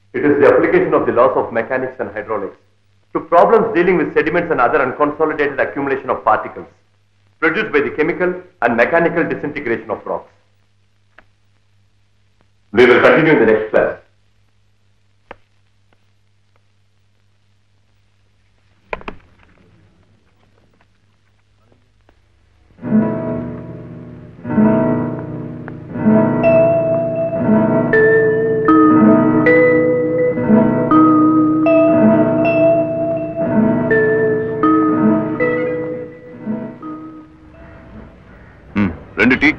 It is the application of the laws of mechanics and hydraulics to problems dealing with sediments and other unconsolidated accumulation of particles produced by the chemical and mechanical disintegration of rocks. We will continue in the next class. రెండు tea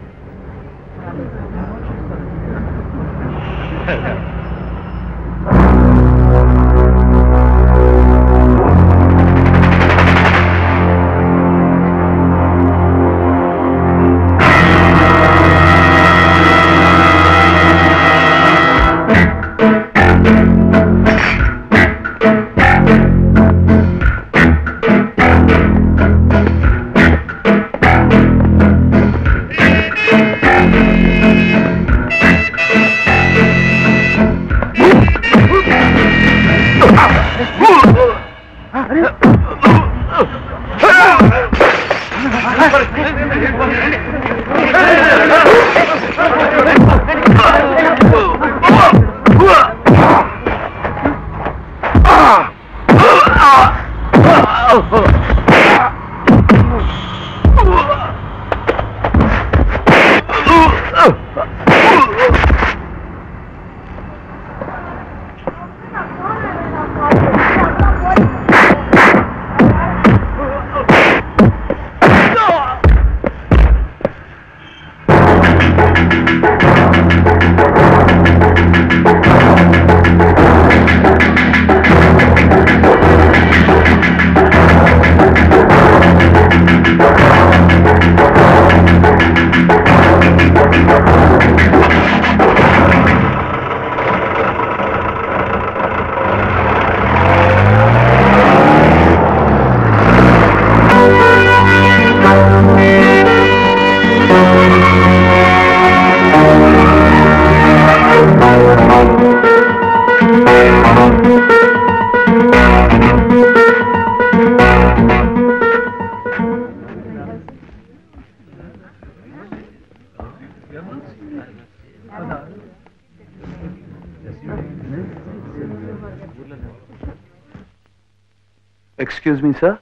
excuse me sir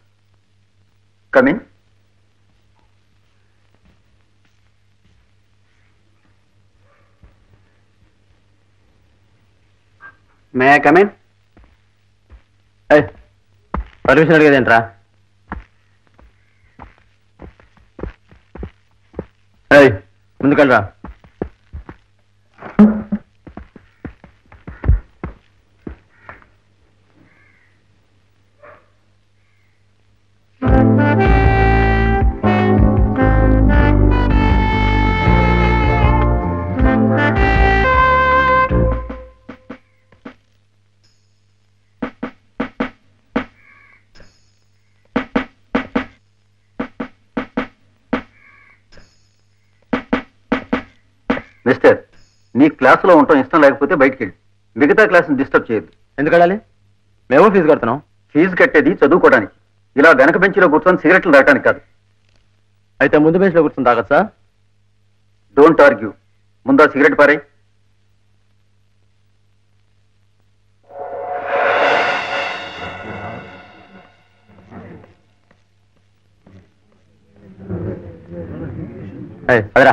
coming may come in permission అడిగేదేంట్రా ఏయ్ ముందుకెళ్ళరా mister నీ క్లాసులో ఉండటం ఇష్టం లేకపోతే బయటికి వెళ్ళి మిగతా క్లాస్ని డిస్టర్బ్ చేయొద్దు ఎందుకు వెళ్ళాలి మేము ఫీజు కడుతున్నాం ఫీజు కట్టేది చదువుకోవడానికి ఇలా వెనక బెంచిలో కూర్చొని సిగరెట్లు తాగడానికి కాదు అయితే ముందు బెంచ్లో కూర్చొని తాగచ్చా డోంట్ ఆర్గ్యూ ముందా సిగరెట్ పారాయి ఏయ్, అదిరా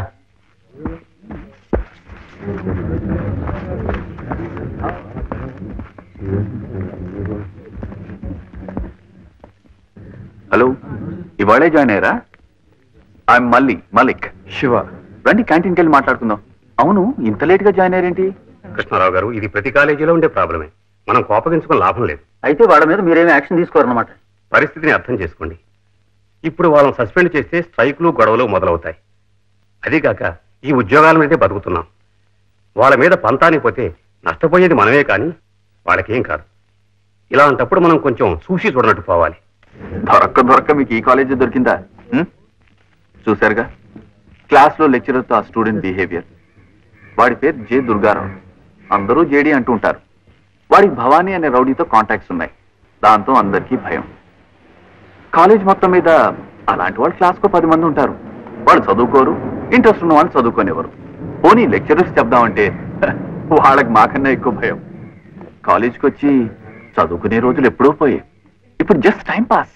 హలో ఇవాళే జాయిన్ అయ్యారా ఐఎమ్ మల్లి మలిక్ శివ రండి క్యాంటీన్కి వెళ్ళి మాట్లాడుకుందాం అవును ఇంత లేట్ గా జాయిన్ అయ్యారేంటి కృష్ణారావు గారు ఇది ప్రతి కాలేజీలో ఉండే ప్రాబ్లమే మనం కోపగించుకుని లాభం లేదు అయితే వాళ్ళ మీద మీరేమీ యాక్షన్ తీసుకోరన్నమాట పరిస్థితిని అర్థం చేసుకోండి ఇప్పుడు వాళ్ళని సస్పెండ్ చేస్తే స్ట్రైకులు గొడవలు మొదలవుతాయి అదీగాక ఈ ఉద్యోగాల మీదే బతుకుతున్నాం వాళ్ళ మీద పంతానికి పోతే నష్టపోయేది మనమే కానీ వాళ్ళకేం కాదు ఇలాంటప్పుడు మనం కొంచెం చూసి చూడనట్టు పోవాలి దొరక్క దొరక్క మీకు ఈ కాలేజ్ దొరికిందా హ్మ్? చూశారుగా క్లాస్ లో లెక్చరర్ ఆ స్టూడెంట్ బిహేవియర్ వాడి పేరు జే దుర్గారావు అందరూ జేడి అంటూ ఉంటారు వాడికి భవానీ అనే రౌడీతో కాంటాక్ట్స్ ఉన్నాయి దాంతో అందరికీ భయం కాలేజ్ మొత్తం మీద అలాంటి వాళ్ళు క్లాస్కో పది మంది ఉంటారు వాళ్ళు చదువుకోరు ఇంట్రెస్ట్ ఉన్న వాళ్ళు చదువుకోనివ్వరు పోనీ లెక్చరర్స్ చెప్దామంటే వాళ్ళకి మాకన్నా ఎక్కువ భయం కాలేజ్కి వచ్చి చదువుకునే రోజులు ఎప్పుడో పోయాయి ఇప్పుడు just time pass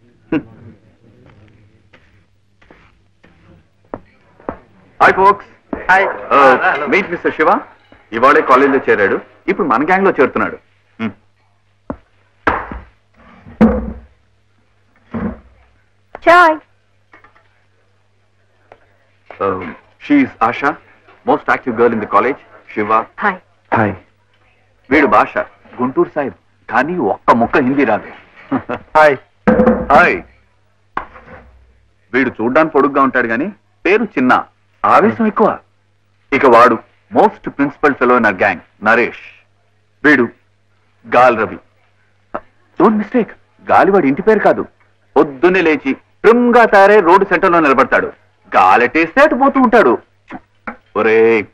hi folks hi meet mister Shiva ఇవాళే కాలేజీలో చేరాడు ఇప్పుడు మన గ్యాంగ్ లో చేరుతున్నాడు Hmm. చాయ్ Um, she is Asha, most active girl in the college. Shiva. Hi hi వీడు భాష గుంటూరు సాహిబ్ కానీ ఒక్క ముక్క హిందీ రాదు హాయ్ హాయ్ వీడు చూడ్డానికి పొడుగ్గా ఉంటాడు కానీ పేరు చిన్న ఆవేశం ఎక్కువ ఇక వాడు most principal fellow in gang Naresh వీడు గాల్ రవి డోంట్ మిస్టేక్ గాలివాడి ఇంటి పేరు కాదు పొద్దున్నే లేచి ట్రిమ్ గా తయారై రోడ్డు సెంటర్ లో నిలబడతాడు గాలెటేస్తే అటు పోతూ ఉంటాడు ఒరే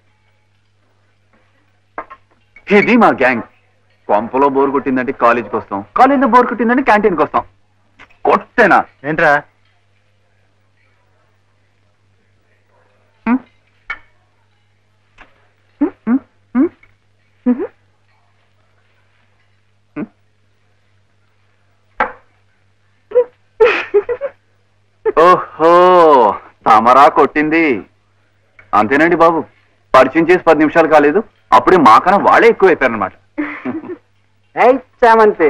ఇది మా గ్యాంగ్ కొంపలో బోర్ కొట్టిందంటే కాలేజీకి వస్తాం కాలేజీలో బోర్ కొట్టిందంటే క్యాంటీన్కి వస్తాం కొట్టేనా ఏంట్రా ఓహో తమరా కొట్టింది అంతేనండి బాబు పరిచయం చేసి పది నిమిషాలు కాలేదు అప్పుడే మాకన్నా వాళ్ళే ఎక్కువ అయిపోయారనమాట చామంతి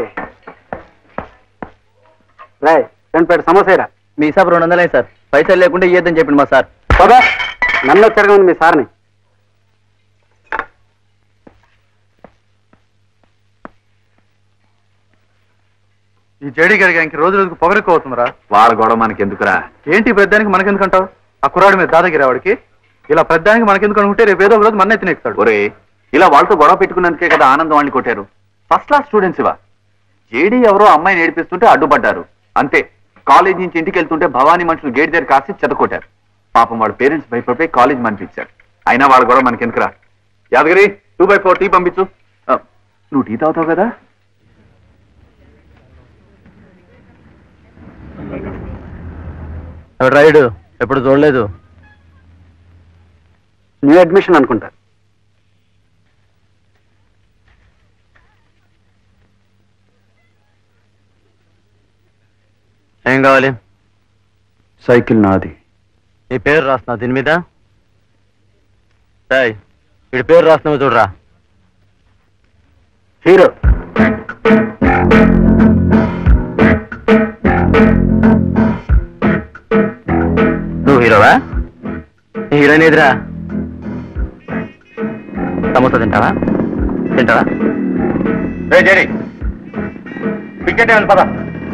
రాయ్ రెండు పేరు సమస్యరా మీ హిసాబు రెండు వందలే సార్ పైసలు లేకుండా ఇయ్యద్దని చెప్పింది మా సార్ పదా నన్ను వచ్చారు మీ సార్ని ఈ జేడీ గారి గ్యాంగ్కి రోజు రోజుకు పొగరెక్కువ అవుతుందిరా వాళ్ళ గొడవ మనకెందుకురా ఏంటి పెద్దానికి మనకెందుకంటావు ఆ కుర్రాడి మీద దాదాగిరా వాడికి ఇలా పెద్దానికి మనకెందుకు అనుకుంటే రేపు ఏదో ఒక రోజు మన ఎత్తిన ఎక్కుతాడు ఒరే ఇలా వాళ్ళతో గొడవ పెట్టుకున్నందుకే కదా ఆనందం వాళ్ళని కొట్టారు ఫస్ట్ క్లాస్ స్టూడెంట్స్ ఇవా జేడీ ఎవరో అమ్మాయిని ఏడిపిస్తుంటే అడ్డుపడ్డారు అంతే కాలేజ్ నుంచి ఇంటికి వెళ్తుంటే భవానీ మనుషులు గేట్ దగ్గర కాసి చెదకొట్టారు పాపం వాళ్ళ పేరెంట్స్ భయపడిపోయి కాలేజ్ మనిపించారు అయినా వాళ్ళ గొడవ మనకెందుకురా Yadagiri two by four tea పంపించు ఆ, నువ్వు టీ తాగుతావు కదా రైడు ఎప్పుడు చూడలేదు న్యూ అడ్మిషన్ అనుకుంటా ఏం కావాలి సైకిల్ నాది నీ పేరు రాస్తున్నావు దీని మీద రాయ్ వీడి పేరు రాస్తున్నావు చూడరా హీరో నువ్వు హీరోవా నీ హీరోయిన్ ఎదురా సమోసా తింటావా తింటావా రే జడి టికెట్ ఏమని పదా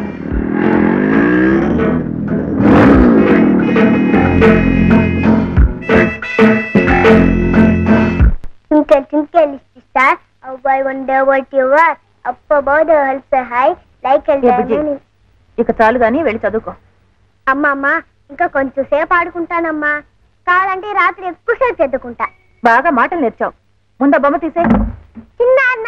Twinkle, twinkle, little star, how I wonder what you are. Up above the hills so high, like a A Bujji? diamond. ఇక చాలు గాని వెళ్ళి చదువుకో అమ్మమ్మ ఇంకా కొంచెం సేపు ఆడుకుంటానమ్మా కావాలంటే రాత్రి ఎక్కువసేపు చదువుకుంటా బాగా మాటలు నేర్చావు ముందా బొమ్మ తీసే చిన్న అన్న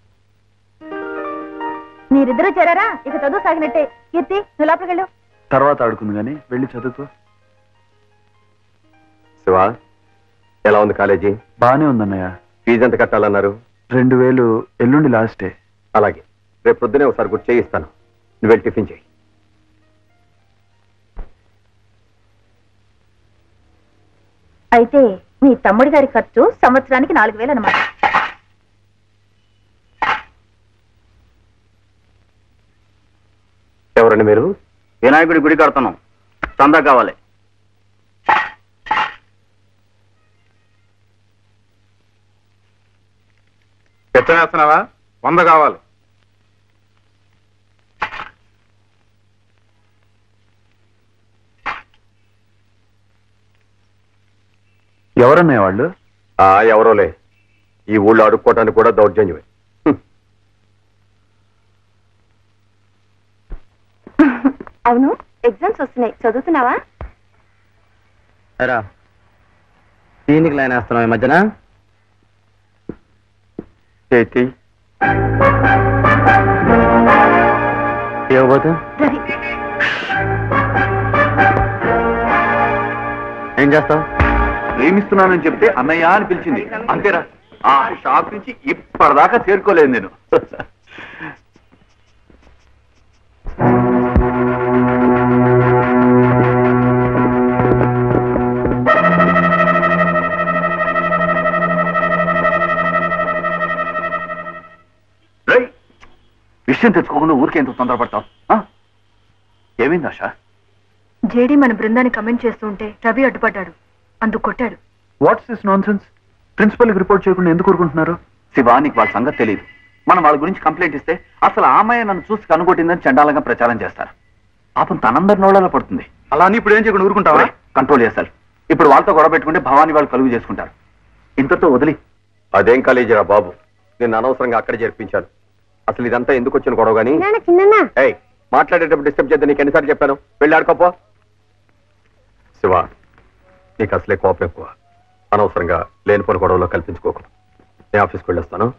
మీరిద్దరూ చేరారా ఇక చదువు సాగినట్టే కీర్తి నువ్వు లోపలికి వెళ్ళు తర్వాత ఆడుకుంది కానీ వెళ్ళి చదువుకో శివ ఎలా ఉంది కాలేజీ బానే ఉందన్నయ్య ఫీజు ఎంత కట్టాలన్నారు రెండు వేలు ఎల్లుండి లాస్టే అలాగే రేపు పొద్దునే ఒకసారి గుర్తు చేయిస్తాను నువ్వు వెళ్ళి టిఫిన్ చేయి అయితే మీ తమ్ముడి గారి ఖర్చు సంవత్సరానికి నాలుగు వేలు అనమాట ఎవరండి మీరు వినాయకుడి గుడి కడుతున్నాం చందా కావాలి ఎత్త వేస్తున్నావా వంద కావాలి ఎవరన్నయ్య వాళ్ళు ఆ ఎవరోలే ఈ ఊళ్ళో అడుక్కోవడానికి కూడా దౌర్జన్యమే హ్మ్. అవును ఎగ్జామ్స్ వస్తున్నాయి చదువుతున్నావా ఎరా దీనికి లైన్ వేస్తున్నావు ఈ మధ్యన చేతి ఏమవుతుంది రవి ఏం చేస్తావు ప్రేమిస్తున్నానని చెప్తే అన్నయ్య అని పిలిచింది అంతేరా ఆ షాక్ నుంచి ఇప్పటిదాకా చేరుకోలేదు నేను రేయ్, విషయం తెచ్చుకోకుండా ఊరికే ఎందుకు తొందరపడతావు ఆ? ఏమైంది ఆశ జేడీ మన బృందాన్ని కమెంట్ చేస్తూ ఉంటే రవి అడ్డుపడ్డాడు అందుకు కొట్టాడు వాట్స్ దిస్ నాన్ సెన్స్ ప్రిన్సిపల్కి రిపోర్ట్ చేయకుండా ఎందుకు ఊరుకుంటున్నారు శివానికి వాళ్ళ సంగతి తెలియదు మనం వాళ్ళ గురించి కంప్లైంట్ ఇస్తే అసలు ఆ అమ్మాయి నన్ను చూసి కనుగొట్టిందని చండాలంగా ప్రచారం చేస్తారు పాపం తనందరి నోళ్ళలో పడుతుంది అలా అని ఇప్పుడు ఏం చేయకుండా ఊరుకుంటావా కంట్రోల్ చేస్తారు ఇప్పుడు వాళ్ళతో గొడవ పెట్టుకుంటే భవానీ వాళ్ళు కలుగు చేసుకుంటారు ఇంతతో వదిలి అదేం కాలేజీరా బాబు నేను అనవసరంగా అక్కడ చేర్పించాను అసలు ఇదంతా ఎందుకు వచ్చిన గొడవ గానీ నాన్న చిన్న ఏయ్ మాట్లాడేటప్పుడు డిస్టర్బ్ చేద్దాం నీకు ఎన్నిసార్లు చెప్పాను వెళ్ళి ఆడుకోపో శివ నీకు అసలే కోపం ఎక్కువ అనవసరంగా లేనిపోని గొడవలో కల్పించుకోకు నేను ఆఫీస్కి వెళ్ళొస్తాను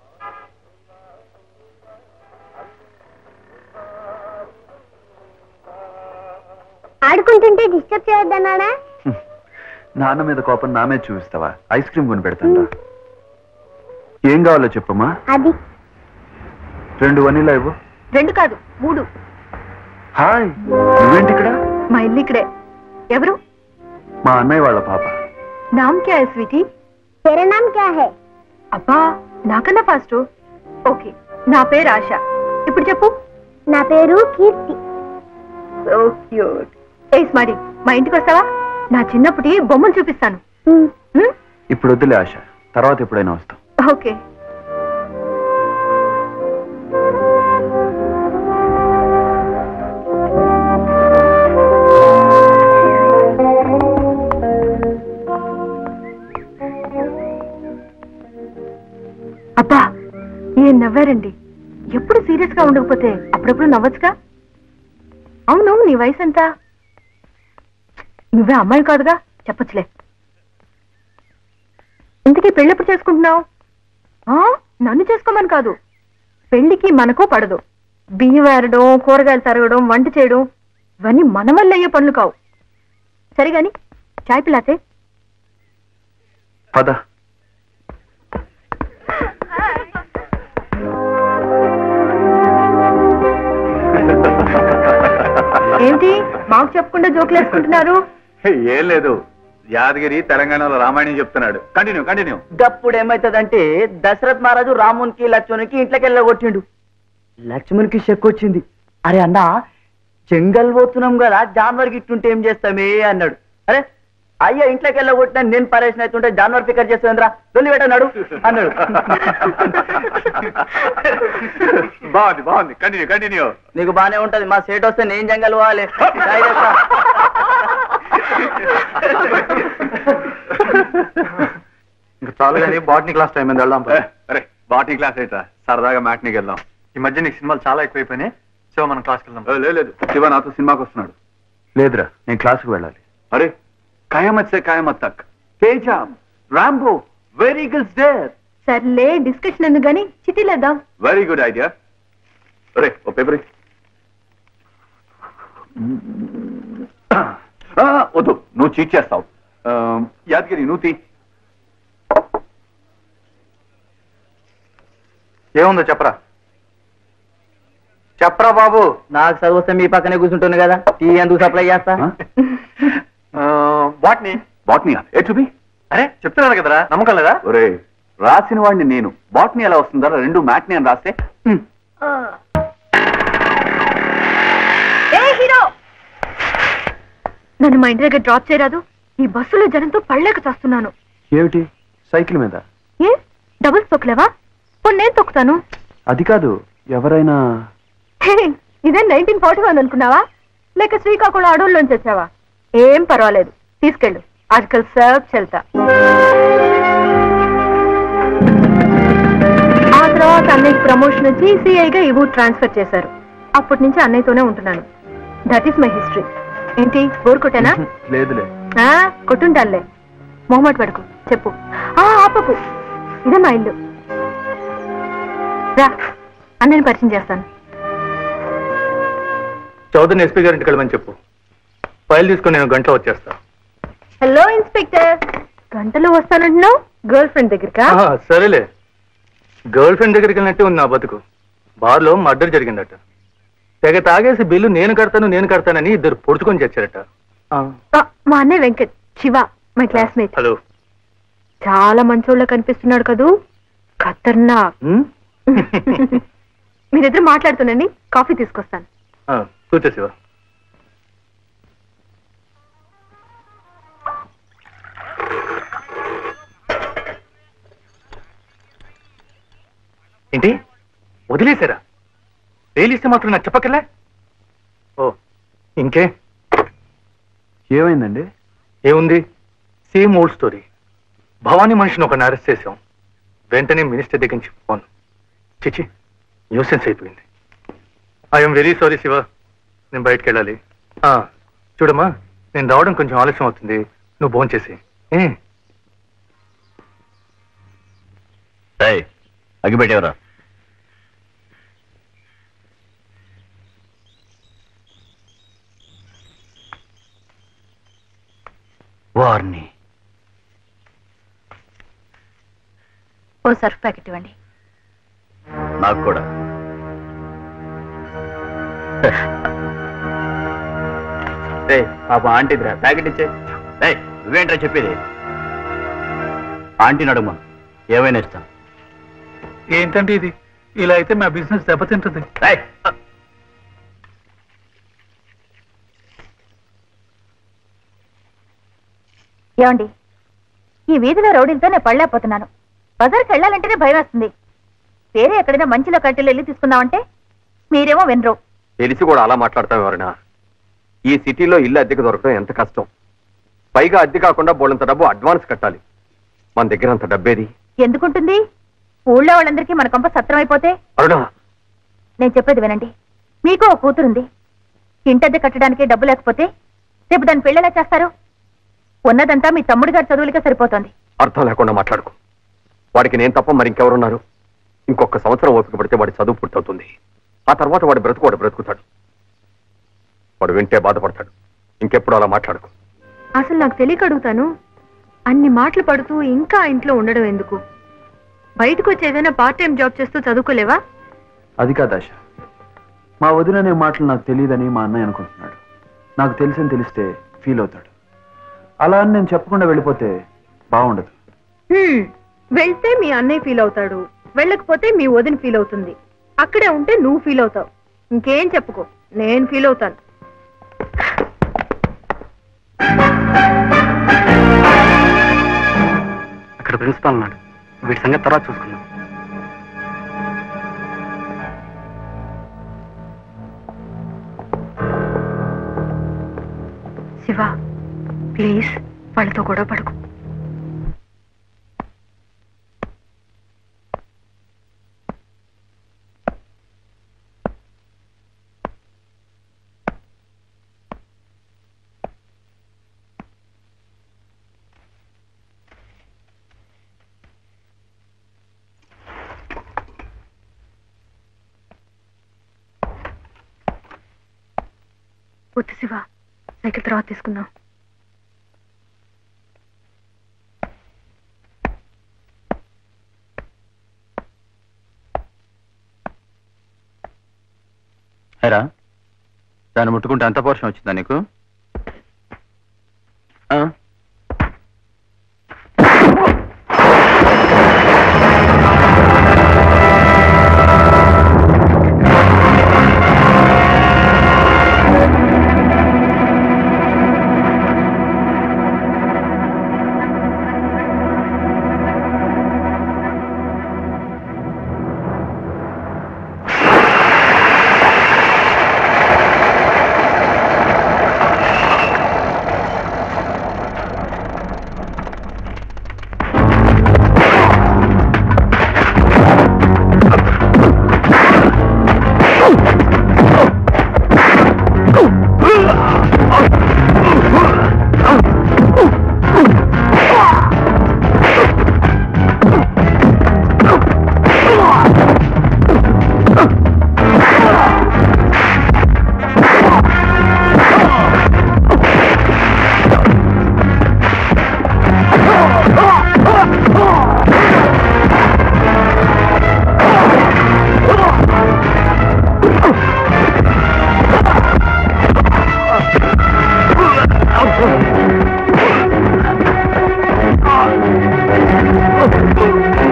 ఆడుకుంటుంటే డిస్టర్బ్ చేయొద్దన్నాడా నాన్న మీద కోపం నా మీద చూపిస్తావా ఐస్ క్రీమ్ కొని పెడతాంట ఏం కావాలో చెప్పమ్మా అది రెండు వనీలా ఇవ్వు రెండు కాదు మూడు హాయ్ నువ్వేంటి ఇక్కడ మా ఇల్లు ఇక్కడే ఎవరు మా అన్నయ్య వాళ్ళ పాప నామ్ క్యా హై స్వీటీ तेरा नाम क्या है అబ్బా నాకన్నా ఫాస్ట్ ఓకే నా పేరు ఆశ ఇప్పుడు చెప్పు నా పేరు కీర్తి సో క్యూట్ ఏ స్మాడి మా ఇంటికి వస్తావా నా చిన్నప్పటి బొమ్మలు చూపిస్తాను ఉమ్, హ్మ్? ఇప్పుడు వద్దులే ఆశ తర్వాత ఎప్పుడైనా వస్తాం ఓకే అబ్బా ఏం నవ్వారండి ఎప్పుడు సీరియస్ గా ఉండకపోతే అప్పుడప్పుడు నవ్వచ్చుగా అవును నీ వయసు ఎంత నువ్వే అమ్మాయి కాదుగా చెప్పచ్చులే ఇంతకీ పెళ్ళెప్పుడు చేసుకుంటున్నావు ఆ, నన్ను చేసుకోమని కాదు పెళ్లికి మనకు పడదు బియ్యం వేరడం కూరగాయలు తరగడం వంట చేయడం ఇవన్నీ మన వల్ల అయ్యే పనులు కావు సరే గాని చాయ్ పిల్లాతే పద ఏంటి మాకు చెప్పకుండా జోకులు వేసుకుంటున్నారు ఏం లేదు యాదగిరి తెలంగాణలో రామాయణం చెప్తున్నాడు కంటిన్యూ కంటిన్యూ గప్పుడు ఏమైతుందంటే దశరథ్ మహారాజు రామునికి లక్ష్మణునికి ఇంట్లోకి వెళ్ళగొట్టిండు లక్ష్మణునికి షెక్ వచ్చింది అరే అన్న జంగల్ పోతున్నాం కదా జాన్వర్ గిట్టుంటే ఏం చేస్తామే అన్నాడు అరే అయ్యా ఇంట్లోకి వెళ్ళగొట్టినా నేను పరేషన్ అవుతుంటే జాన్వర్ ఫికర్ చేస్తుందిరా దొల్లి పెట్టన్నాడు అన్నాడు బాగుంది బాగుంది కంటిన్యూ కంటిన్యూ నీకు బానే ఉంటది మా సేట్ వస్తే నేను జంగల్ పోవాలి చాయ్ తెస్తా. ఇంకా చాలు కానీ బాటనీ క్లాస్ టైం మీద వెళ్దాం పద. అరే బాటీ క్లాస్ ఏంట్రా సరదాగా మ్యాట్నీకి వెళ్దాం ఈ మధ్య నీకు సినిమాలు చాలా ఎక్కువైపోయినాయి సో మనం క్లాస్కి వెళ్దాం ఏ, లే- లేదు శివ నాతో సినిమాకి వస్తున్నాడు లేదురా నేను క్లాస్కి వెళ్ళాలి అరే ఖయామత్ Se Qayamat Tak Teja Rambo very good dare సర్లే డిస్కషన్ ఎందుకు గాని చిటీలేద్దాం వెరీ గుడ్ ఐడియా అరే ఓ పేపర్ వద్దు నువ్వు చీట్ చేస్తావు ఆ, యాదగిరి నువ్వు తీ ఏముందో చెప్పరా చెప్పరా బాబు నాకు చదువు వస్తే మీ పక్కనే కూర్చుంటుంది కదా టీ ఎందుకు సప్లై చేస్తా బాట్నీ బాట్నీ ఏ చూపి అరే చెప్తున్నాను కదరా నమ్మకం లేదా ఒరే రాసిన వాడిని నేను బాట్నీ ఎలా వస్తుందా రెండు మ్యాట్నీ అని రాస్తే హ్మ్. ఏ హీరో నన్ను మా ఇంటి దగ్గర డ్రాప్ చేయరాదు ఈ బస్సులో జనంతో పళ్ళేక చేస్తున్నాను ఏమిటి సైకిల్ మీద ఏ డబుల్ తొక్కలేవా పోనీ నేను తొక్కుతాను అది కాదు ఎవరైనా హే, ఇదే నైన్టీన్ ఫార్టీ వన్ అనుకున్నావా లేక శ్రీకాకుళం అడవుల్లోంచి వచ్చావా ఏం పర్వాలేదు తీసుకెళ్ళు ఆజకల్ సర్వ్ చెల్తా ఆ తర్వాత అన్నయ్యకి ప్రమోషన్ వచ్చి సిఐగా ఈ ఊరు ట్రాన్స్ఫర్ చేశారు అప్పటి నుంచి అన్నయ్యతోనే ఉంటున్నాను దట్ ఈస్ మై హిస్టరీ ఏంటి బోర్ కొట్టానా లేదులే ఆ, కొట్టుంటానులే మొహమాట పడుకు చెప్పు ఆ ఆపకు ఇదే మా ఇల్లు రా అన్నని పరిచయం చేస్తాను చౌదరిని ఎస్పీ గారింటికి వెళ్ళమని చెప్పు ఫైల్ తీసుకొని నేను గంటలో వచ్చేస్తా హలో ఇన్స్పెక్టర్ గంటలో వస్తానంటున్నావు గర్ల్ ఫ్రెండ్ దగ్గరకా ఆహా, సరేలే గర్ల్ ఫ్రెండ్ దగ్గరికి వెళ్ళినట్టే ఉంది నా బతుకు బార్లో మర్డర్ జరిగిందట తెగ తాగేసి బిల్లు నేను కడతాను నేను కడతానని ఇద్దరు పొడుచుకొని చచ్చారట ఆ, ఆ, మా అన్నయ్య Venkat Shiva my classmate hello చాలా మంచోళ్ళ కనిపిస్తున్నాడు కదూ ఖతర్నా ఉమ్? మీరిద్దరు మాట్లాడుతుండండి కాఫీ తీసుకొస్తాను ఆ, కూర్చో శివ ఏంటి వదిలేశారా వేలిస్తే మాత్రం నాకు చెప్పకలే ఓ ఇంకే ఏమైందండి ఏముంది సేమ్ ఓల్డ్ స్టోరీ భవానీ మనిషిని ఒకరిని అరెస్ట్ చేశాం వెంటనే మినిస్టర్ దగ్గర నుంచి ఫోన్ చిచి న్యూసెన్స్ అయిపోయింది ఐఎమ్ వెరీ సారీ శివ నేను బయటకు వెళ్ళాలి ఆ, చూడమ్మా నేను రావడం కొంచెం ఆలస్యం అవుతుంది నువ్వు ఫోన్ చేసి ఏ అగిపెట్టేవరా వారిని ఓ సర్ఫ్ ప్యాకెట్ ఇవ్వండి నాకు కూడా పాప ఆంటీదిరా ప్యాకెట్ ఇచ్చే నువ్వేంట్రా చెప్పేది ఆంటీ నడుమ ఏమైనా ఇస్తాను ఏంటంటే ఇది ఇలా అయితే మా బిజినెస్ దెబ్బతింటుంది ఏయ్, ఏమండి ఈ వీధిలో రౌడీలతో నేను పడలేకపోతున్నాను బజార్కి వెళ్ళాలంటేనే భయం వేస్తుంది వేరే ఎక్కడైనా మంచిలో కట్టెలు వెళ్ళి తీసుకుందామంటే మీరేమో వినరు తెలిసి కూడా అలా మాట్లాడతాం ఎవరైనా ఈ సిటీలో ఇల్లు అద్దెకు దొరకడం ఎంత కష్టం పైగా అద్దె కాకుండా బోళ్ళంత డబ్బు అడ్వాన్స్ కట్టాలి మన దగ్గర అంత డబ్బేది ఎందుకుంటుంది ఊళ్ళో వాళ్ళందరికీ మన కొంప సత్రం అయిపోతే అరుణ నేను చెప్పేది వినండి మీకు ఓ కూతురుంది ఇంటద్దె కట్టడానికి డబ్బు లేకపోతే రేపు దాన్ని పెళ్ళెలా చేస్తారు ఉన్నదంతా మీ తమ్ముడి గారి చదువులకే సరిపోతుంది అర్థం లేకుండా మాట్లాడుకో వాడికి నేను తప్ప మరి ఇంకెవరున్నారు ఇంకొక సంవత్సరం ఓపిక పడితే వాడి చదువు పూర్తవుతుంది ఆ తర్వాత వాడి బ్రతుకు వాడు బ్రతుకుతాడు వాడు వింటే బాధపడతాడు ఇంకెప్పుడు అలా మాట్లాడుకో అసలు నాకు తెలియక అడుగుతాను అన్ని మాటలు పడుతూ ఇంకా ఆ ఇంట్లో ఉండడం ఎందుకు బయటకు వచ్చి ఏదైనా పార్ట్ టైం జాబ్ చేస్తూ చదువుకోలేవా అది కాదు ఆశ మా వదిననే మాటలు నాకు తెలియదని మా అన్నయ్య అనుకుంటున్నాడు నాకు తెలిసని తెలిస్తే ఫీల్ అవుతాడు అలా అని నేను చెప్పకుండా వెళ్ళిపోతే బాగుండదు హ్మ్, వెళ్తే మీ అన్నయ్య ఫీల్ అవుతాడు వెళ్ళకపోతే మీ వదిన ఫీల్ అవుతుంది అక్కడే ఉంటే నువ్వు ఫీల్ అవుతావు ఇంకేం చెప్పుకో నేను ఫీల్ అవుతాను అక్కడ ప్రిన్సిపాల్ ఉన్నాడు వీటి సంగతి తర్వాత చూసుకుందాం శివ ప్లీజ్ వాళ్ళతో గొడవ పడకు వద్దు శివ సైకిల్ తర్వాత తీసుకుందాం హేరా దాన్ని ముట్టుకుంటే ఎంత పోర్షన్ వచ్చిందా నీకు ఆ?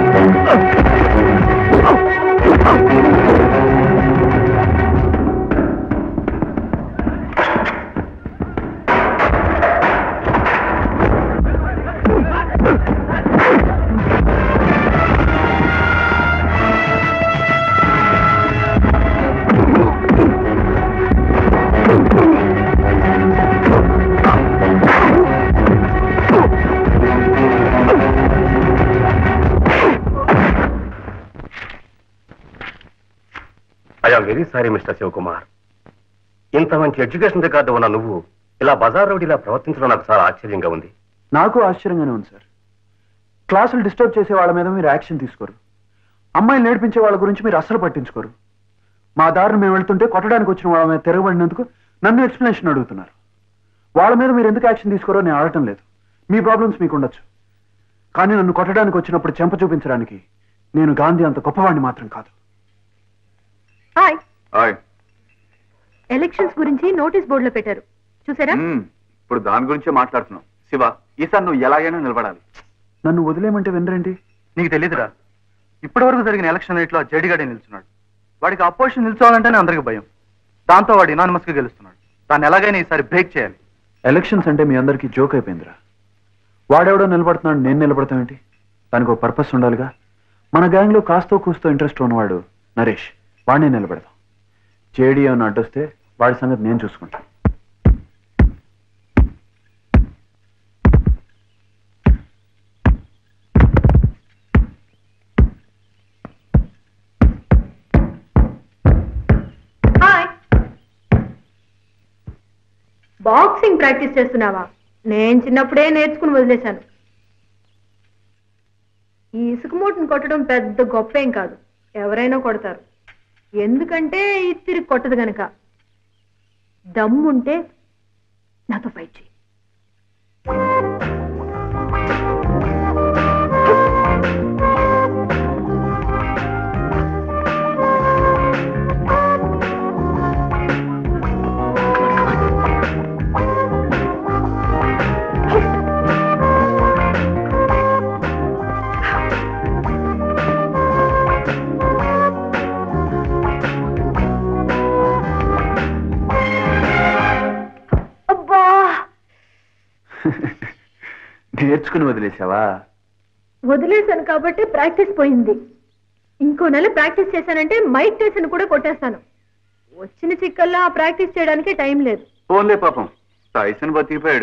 I am very sorry mister Shivakumar ఇంత మంచి ఎడ్యుకేషన్ రికార్డు ఉన్న నువ్వు ఇలా బజార్ రోడ్ ఇలా ప్రవర్తించడం నాకు చాలా ఆశ్చర్యంగా ఉంది నాకు ఆశ్చర్యంగానే ఉంది సార్ క్లాసులు డిస్టర్బ్ చేసే వాళ్ళ మీద మీరు యాక్షన్ తీసుకోరు అమ్మాయిలు నేర్పించే వాళ్ళ గురించి మీరు అస్సలు పట్టించుకోరు మా దారిని మేము వెళ్తుంటే కొట్టడానికి వచ్చిన వాళ్ళ మీద తిరగబడినందుకు నన్ను ఎక్స్ప్లెనేషన్ అడుగుతున్నారు వాళ్ళ మీద మీరు ఎందుకు యాక్షన్ తీసుకోరో నేను అడగటం లేదు మీ ప్రాబ్లమ్స్ మీకు ఉండొచ్చు కానీ నన్ను కొట్టడానికి వచ్చినప్పుడు చెంప చూపించడానికి నేను గాంధీ అంత గొప్పవాడిని మాత్రం కాదు హాయ్ హాయ్ ఎలక్షన్స్ గురించి నోటీస్ బోర్డులో పెట్టారు చూసారా మ్మ్. ఇప్పుడు దాని గురించే మాట్లాడుతున్నాం శివ ఈసారి నువ్వు ఎలాగైనా నిలబడాలి నన్ను వదిలేయమంటే వినరేంటి నీకు తెలియదురా ఇప్పటివరకు జరిగిన ఎలక్షన్ రేట్లో జేడిగాడే నిల్చున్నాడు వాడికి అపోజిషన్ నిల్చోవాలంటేనే అందరికి భయం దాంతో వాడు ఇనానిమస్ గా గెలుస్తున్నాడు దాన్ని ఎలాగైనా ఈసారి బ్రేక్ చేయాలి ఎలక్షన్స్ అంటే మీ అందరికీ జోక్ అయిపోయిందిరా వాడెవడో నిలబడుతున్నాడు నేను నిలబడతామేంటి దానికి ఒక పర్పస్ ఉండాలిగా మన గ్యాంగ్లో కాస్తో కూస్తో ఇంట్రెస్ట్ ఉన్నవాడు నరేష్ వాడినే నిలబెడతాం జేడీ అని అడ్డొస్తే వాడి సంగతి నేను చూసుకుంటాను హాయ్ బాక్సింగ్ ప్రాక్టీస్ చేస్తున్నావా నేను చిన్నప్పుడే నేర్చుకుని వదిలేశాను ఈ ఇసుక మూటను కొట్టడం పెద్ద గొప్ప ఏం కాదు ఎవరైనా కొడతారు ఎందుకంటే ఇది తిరిగి కొట్టదు గనక దమ్ముంటే నాతో ఫైట్ చేయి అబ్బా నేర్చుకుని వదిలేసావా వదిలేశాను కాబట్టి ప్రాక్టీస్ పోయింది ఇంకో నెల ప్రాక్టీస్ చేశానంటే మైక్ టెస్ట్ కూడా కొట్టేస్తాను వచ్చిన చిక్కల్లా ఆ ప్రాక్టీస్ చేయడానికి టైం లేదు ఫోన్లే పాపం టైసన్ బతికిపోయాడు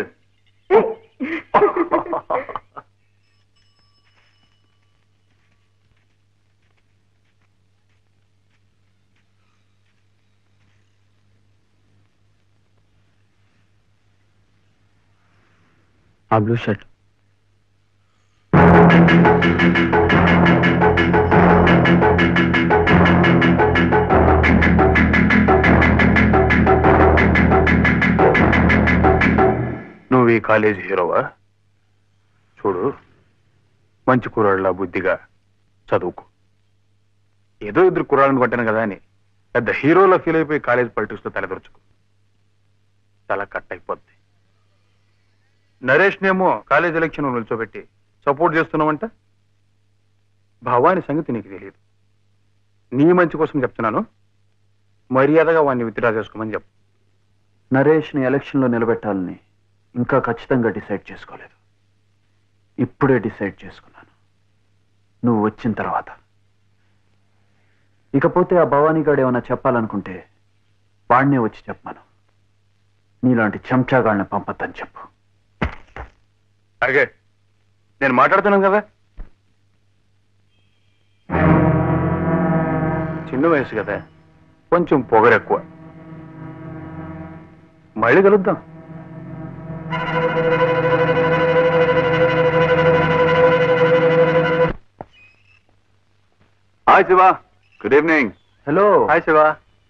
ఆ బ్లూ షర్ట్ నువ్వు ఈ కాలేజీ హీరోవా చూడు మంచి కుర్రాళ్ళ బుద్ధిగా చదువుకో ఏదో ఇద్దరు కుర్రాళ్ళని కొట్టాను కదా అని పెద్ద హీరోలో ఫీల్ అయిపోయి కాలేజ్ పాలిటిక్స్ లో తలదొరుచుకో చాలా కట్ అయిపోద్ది నరేష్ నేమో కాలేజ్ ఎలక్షన్ నిల్చోబెట్టి సపోర్ట్ చేస్తున్నావంట భవాని సంగతి నీకు తెలియదు నీ మంచి కోసం చెప్తున్నాను మర్యాదగా వాడిని విత్డ్రా చేసుకోమని చెప్పు నరేష్ని ఎలక్షన్లో నిలబెట్టాలని ఇంకా ఖచ్చితంగా డిసైడ్ చేసుకోలేదు ఇప్పుడే డిసైడ్ చేసుకున్నాను నువ్వు వచ్చిన తర్వాత ఇకపోతే ఆ భవానీ గాడు ఏమైనా చెప్పాలనుకుంటే వాడినే వచ్చి చెప్పమను నీలాంటి చెంచాగాళ్ళని పంపొద్దని చెప్పు అలాగే నేను మాట్లాడుతున్నాను కదా చిన్న వయసు కదా కొంచెం పొగరెక్కువ మళ్ళీ కలుద్దాం hi Shiva good evening hello hi Shiva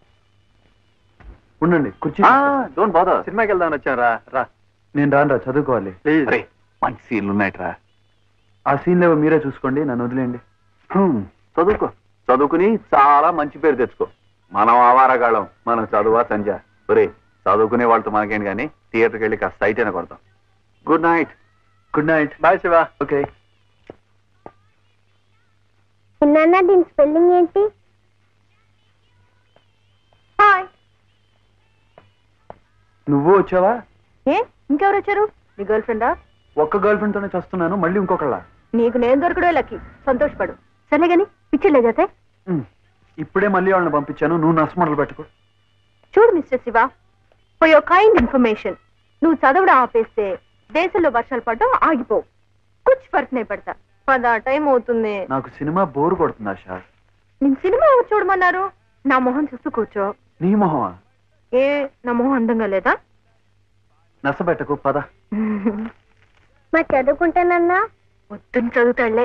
ఉండండి కుర్చీ డోంట్ బాదర్ సినిమాకి వెళ్దామని వచ్చాను రా రా నేను రానురా చదువుకోవాలి ప్లీజ్ అరే మంచి సీన్లు ఉన్నాయట్రా ఆ సీన్ లేవో మీరే చూసుకోండి నన్ను వదిలేయండి హ్మ్, చదువుకో చదువుకుని చాలా మంచి పేరు తెచ్చుకో మనం ఆవారగాళ్ళం మనం చదువా సంజ ఒరే చదువుకునే వాళ్ళతో మనకేం కానీ థియేటర్కి వెళ్ళి కాస్త సైట్ అయినా కొడతాం good night good night bye Shiva okay చిన్న దీని స్పెల్లింగ్ ఏంటి హాయ్ నువ్వు వచ్చావా ఏ ఇంకెవరు వచ్చారు నీ గర్ల్ ఫ్రెండా ఒక్క గర్ల్ ఫ్రెండ్ తోనే చేస్తున్నాను మళ్ళీ ఇంకొకళ్ళ నీకు నేను దొరకడే లక్కీ సంతోషపడు సర్లే గాని పిచ్చిలేదైతే ఇప్పుడే మళ్ళీ వాళ్ళని పంపించాను నువ్వు నష్టమడలు పెట్టుకో చూడు mister Shiva for your kind information నువ్వు చదవడం ఆపేస్తే దేశంలో వర్షాలు పడడం ఆగిపోవు కుచ్ ఫర్క్ నే పడతా పద టైం అవుతుంది నాకు సినిమా బోర్ కొడుతుంది ఆశ నేను సినిమా ఎవరు చూడమన్నారు నా మొహం చూస్తూ కూర్చో నీ మొహమా ఏ నా మొహం అందంగా లేదా నచ్చబెట్టకు పద మా చదువుకుంటానన్నా వద్దని చదువుతాళ్లే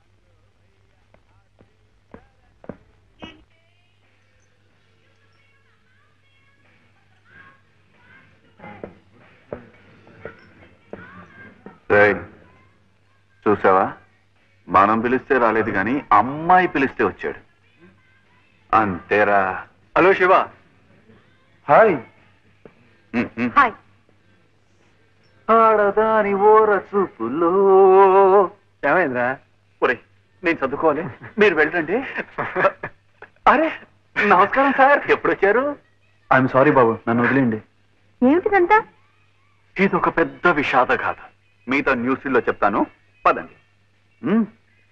రేయ్, చూసావా మనం పిలిస్తే రాలేదు కానీ అమ్మాయి పిలిస్తే వచ్చాడు అంతేరా hello Shiva hi um, um. Hi ఆడదాని ఓర చూపులో ఏమైందిరా ఒరేయ్, నేను చదువుకోవాలి మీరు వెళ్ళండి అరే నమస్కారం సార్ ఎప్పుడు వచ్చారు ఐఎమ్ సారీ బాబు నన్ను వదిలేయండి ఏమిటిదంతా ఇది ఒక పెద్ద విషాద గాథ మిగతా న్యూస్లో చెప్తాను పదండి ఉమ్.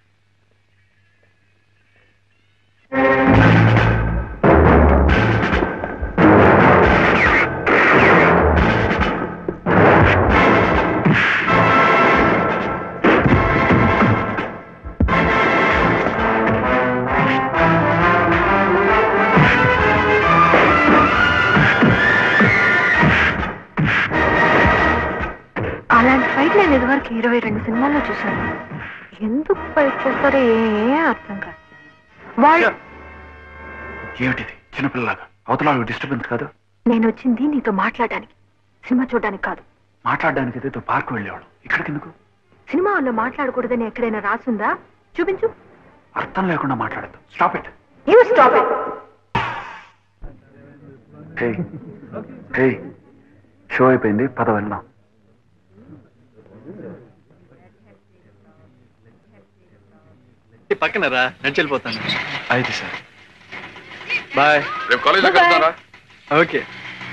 అలాంటి ఫైట్ నేను ఇదివరకు ఇరవై రెండు సినిమాల్లో చూశాను ఎందుకు ఫైట్ చేస్తారో ఏ అర్థం కాదు వాళ్ళు ఏమిటిది చిన్నపిల్లలాగా అవతల డిస్టర్బెన్స్ కాదు నేను వచ్చింది నీతో మాట్లాడడానికి సినిమా చూడడానికి కాదు మాట్లాడడానికి ఏదో పార్క్ వెళ్ళేవాడు ఇక్కడికి ఎందుకు సినిమా వాళ్ళు మాట్లాడకూడదని ఎక్కడైనా రాసుందా చూపించు అర్థం లేకుండా మాట్లాడద్దు stop it you stop it hey hey show అయిపోయింది పద వెళ్దాం పక్కన రా నడిచి వెళ్ళిపోతాను అయితే సార్ బాయ్ రేపు కాలేజ్ Bye-bye. ఓకే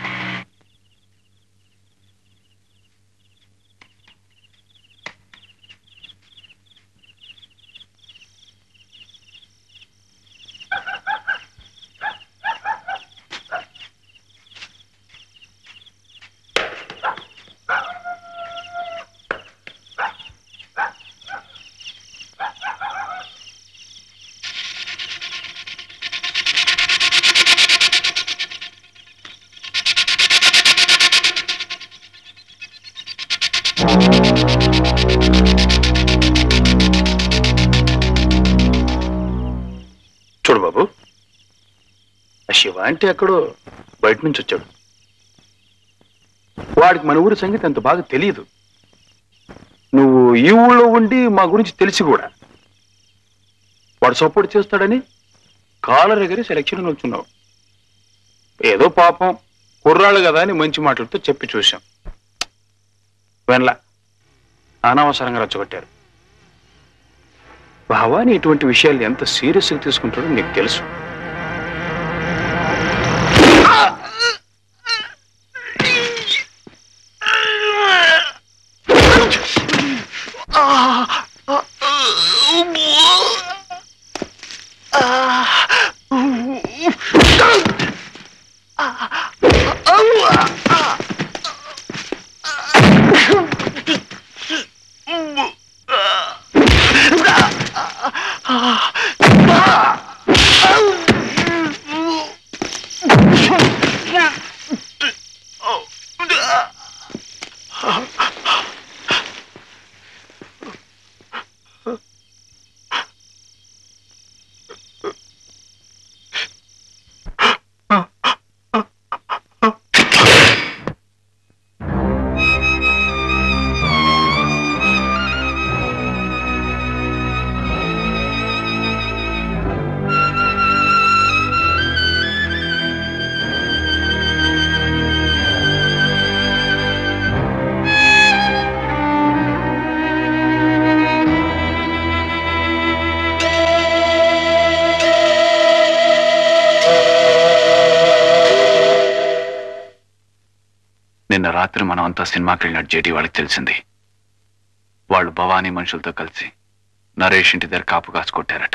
చూడు బాబు ఆ శివ అంటే ఎక్కడో బయట నుంచి వచ్చాడు వాడికి మన ఊరి సంగతి అంత బాగా తెలియదు నువ్వు ఈ ఊళ్ళో ఉండి మా గురించి తెలిసి కూడా వాడు సపోర్ట్ చేస్తాడని కాలర్ ఎగరి సెలక్షన్ వచ్చున్నావు ఏదో పాపం కుర్రాళ్ళు కదా అని మంచి మాటలతో చెప్పి చూశాం వెనలా అనవసరంగా రచ్చగొట్టారు భావాని ఇటువంటి విషయాలు ఎంత సీరియస్గా తీసుకుంటాడో నీకు తెలుసు నిన్న రాత్రి మనం అంతా సినిమాకి వెళ్ళినట్టు జేటీ వాళ్ళకి తెలిసింది వాళ్ళు భవానీ మనుషులతో కలిసి నరేష్ ఇంటి దగ్గర కాపు కాసు కొట్టారట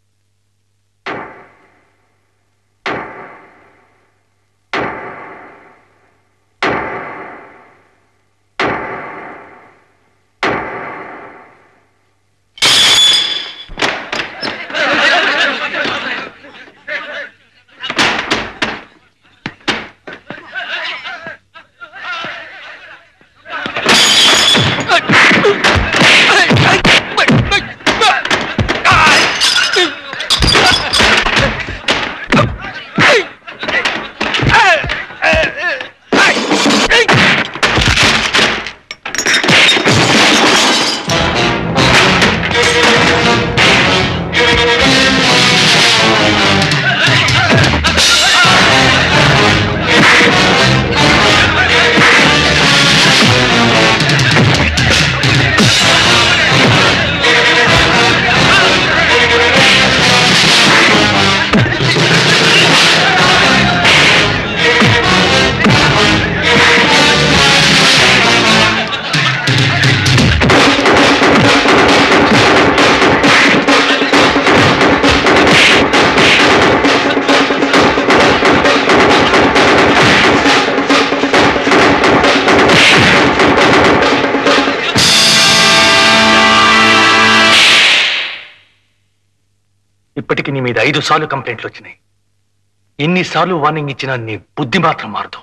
ఇప్పటికి నీ మీద ఐదు సార్లు కంప్లైంట్లు వచ్చినాయి ఎన్నిసార్లు వార్నింగ్ ఇచ్చినా నీ బుద్ధి మాత్రం మారదు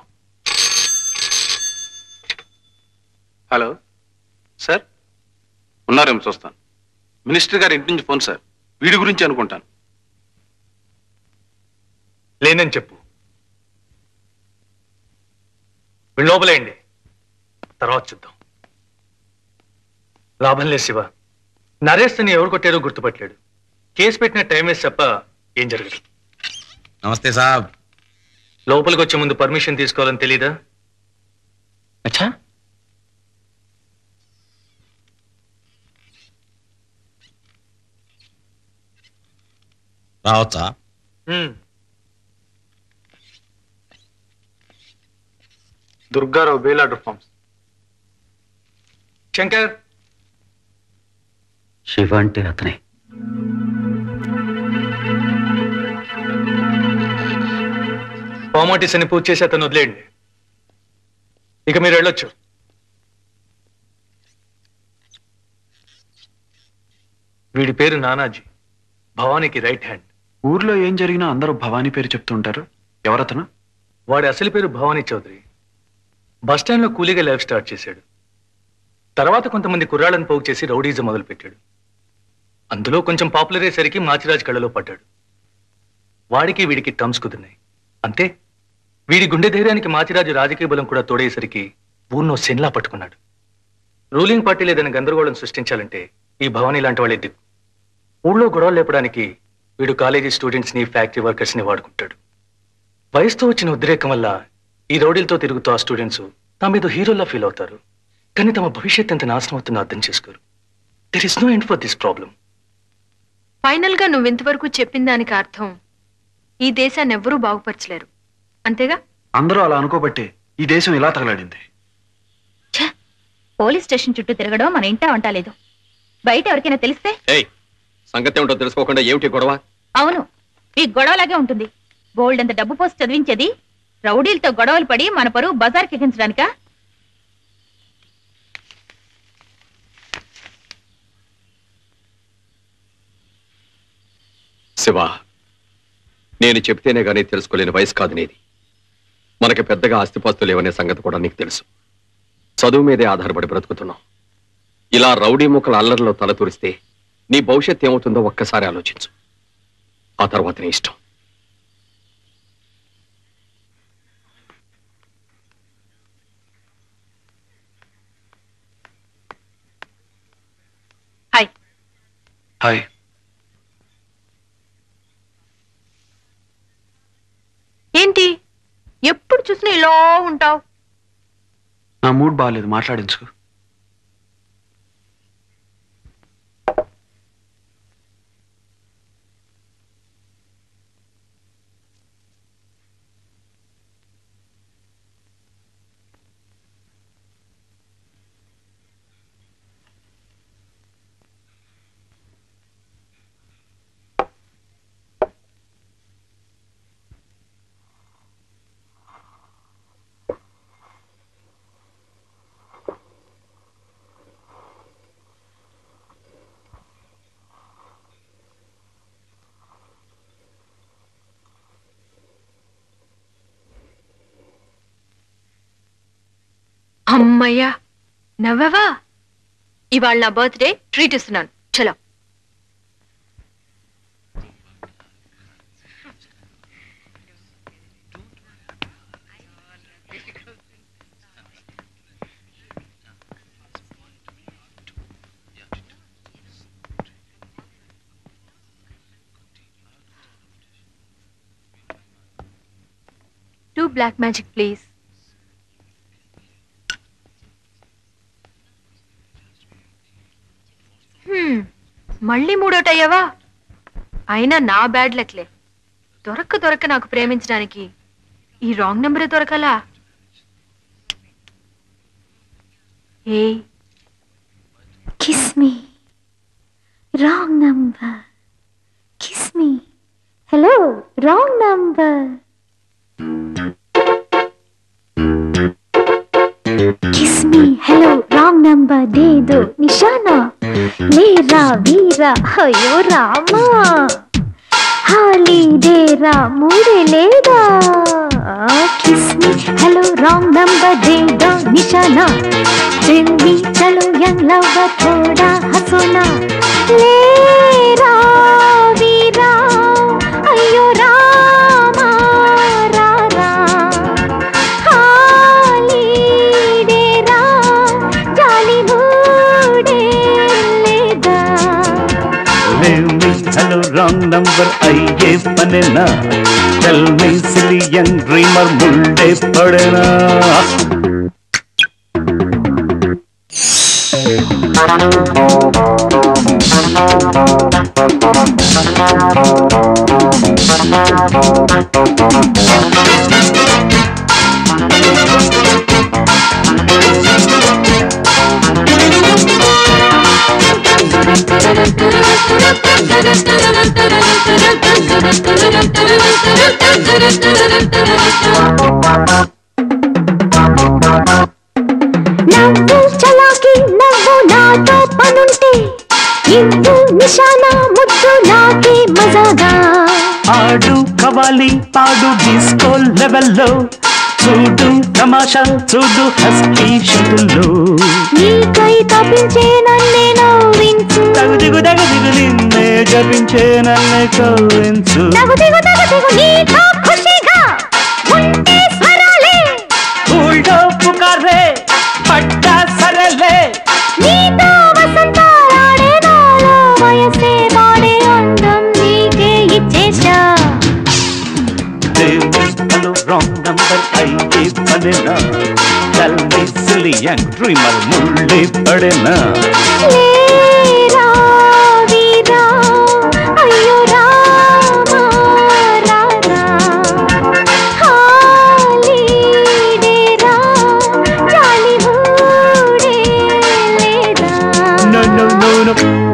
హలో సార్ ఉన్నారేమో చూస్తాను మినిస్టర్ గారి ఇంటి నుంచి ఫోన్ సార్ వీడి గురించి అనుకుంటాను లేనని చెప్పు వీళ్ళు లోపలేయండి తర్వాత చూద్దాం లాభం లేదు శివ నరేష్ని ఎవరు కొట్టారో గుర్తుపట్టలేడు కేసు పెట్టిన టైం వేసి తప్ప ఏం జరగదు నమస్తే సాబ్ లోపలికి వచ్చే ముందు పర్మిషన్ తీసుకోవాలని తెలీదా అచ్చా రావచ్చా హ్మ్. Durgarao bail order forms Shankar Shiva అంటే అతనే ఫార్మాలిటీస్ అని పూర్తి చేసి అతను వదిలేయండి ఇక మీరు వెళ్ళొచ్చు వీడి పేరు నానాజీ భవానీకి రైట్ హ్యాండ్ ఊర్లో ఏం జరిగినా అందరూ భవానీ పేరు చెప్తుంటారు ఎవరతను వాడి అసలు పేరు భవానీ చౌదరి బస్ స్టాండ్లో కూలీగా లైఫ్ స్టార్ట్ చేశాడు తర్వాత కొంతమంది కుర్రాళ్ళని పోగు చేసి రౌడీజం మొదలుపెట్టాడు అందులో కొంచెం పాపులర్ అయ్యేసరికి మాచిరాజ్ కళ్ళలో పడ్డాడు వాడికి వీడికి టర్మ్స్ కుదిరినాయి అంతే వీడి గుండె ధైర్యానికి మాచిరాజు రాజకీయ బలం కూడా తోడేసరికి ఊర్నో సెన్లా పట్టుకున్నాడు రూలింగ్ పార్టీ లేదని గందరగోళం సృష్టించాలంటే ఈ భవానీ లాంటి వాళ్ళే దిక్కు ఊళ్ళో గొడవలు లేపడానికి వీడు కాలేజీ స్టూడెంట్స్ ని ఫ్యాక్టరీ వర్కర్స్ ని వాడుకుంటాడు వయసుతో వచ్చిన ఉద్రేకం వల్ల ఈ రౌడీలతో తిరుగుతూ ఆ స్టూడెంట్స్ తమ మీద హీరోలా ఫీల్ అవుతారు కానీ తమ భవిష్యత్ ఎంత నాశనం అవుతుందో అర్థం చేసుకోరు there is no end for this problem final గా నువ్వు ఇంతవరకు చెప్పిన దానికి అర్థం ఈ దేశాన్ని ఎవ్వరూ బాగుపరచలేరు అంతేగా అందరూ అలా అనుకోబట్టే ఈ దేశం ఇలా తగలాడింది పోలీస్ స్టేషన్ చుట్టూ తిరగడం మన ఇంటా వంట లేదు బయట ఎవరికైనా తెలిస్తే ఏయ్ సంగతి ఏమిటో తెలుసుకోకుండా ఏమిటి గొడవ అవును ఈ గొడవలాగే ఉంటుంది బోల్డ్ అంత డబ్బు పోసి చదివించేది రౌడీలతో గొడవలు పడి మన పరువు బజార్కి ఎక్కించడానికా శివ నేను చెప్తేనే గానీ తెలుసుకోలేని వయసు కాదు నీది మనకి పెద్దగా ఆస్తిపాస్తులు లేవనే సంగతి కూడా నీకు తెలుసు చదువు మీదే ఆధారపడి బ్రతుకుతున్నాం ఇలా రౌడీ ముక్కల అల్లరిలో తల తురిస్తే నీ భవిష్యత్ ఏమవుతుందో ఒక్కసారి ఆలోచించు ఆ తర్వాత నీ ఇష్టం హాయ్ హాయ్ ఏంటి ఎప్పుడు చూసినా ఇలా ఉంటావు నా మూడ్ బాగాలేదు మాట్లాడించుకో అమ్మయ్యా నవ్వవా ఇవాళ నా బర్త్డే ట్రీట్ ఇస్తున్నాను చలో టూ బ్లాక్ మ్యాజిక్ ప్లీజ్ హ్మ్, మళ్ళీ మూడోటయ్యావా అయినా నా బ్యాడ్ లెక్లే దొరక్క దొరక్క నాకు ప్రేమించడానికి ఈ రాంగ్ నెంబరే దొరకలా ఏ Kiss me. Wrong number. Kiss me. Hello, wrong number. Kiss me. Hello, wrong number. దేదో నిషానా లేరా వీరా అయ్యో రామా హాలిడేరా మూడే లేదా kiss me hello wrong number దేదో నిషానా దిల్ మీ చలో యంగ్ లవర్ థోడా హసోనా లేరా వీరా అయ్యో రామా రారా హాలిడేరా జాలి మూడే లేదా Leave me hello wrong number అయ్యే పనేనా tell me silly young dreamer ముళ్ళే పడేనా నవ్వు చలాకి నవ్వు నాతో పనుంటే ఇందు నిశానా ముద్దు నాకే మజాగా ఆడు కవాలి పాడు డిస్కో లెవెల్లో చూడు తమాషా చూడు హస్కీ షుటుల్లో నీకై తప్పించే నన్నే నవ్వించు తగుదిగు తగుదిగు నిన్నే జపించే నన్నే కవ్వించు తగు దిగు తగు దిగు నీతో ఖుషిగా ఉంటే స్వరాలే ఊళ్ళో పుకారే పట్టా సరలే నీతో వసంతాలాడే నాలో వయసే వాడే అందం నీకే ఇచ్చేశా హలో రాంగ్ నంబర్ అయ్యే పడేనా tell me silly young dreamer ముళ్ళే పడేనా లేరా వీరా అయ్యో రామా రారా హాలిడేరా జాలి మూడే లేదా No, no, no, no.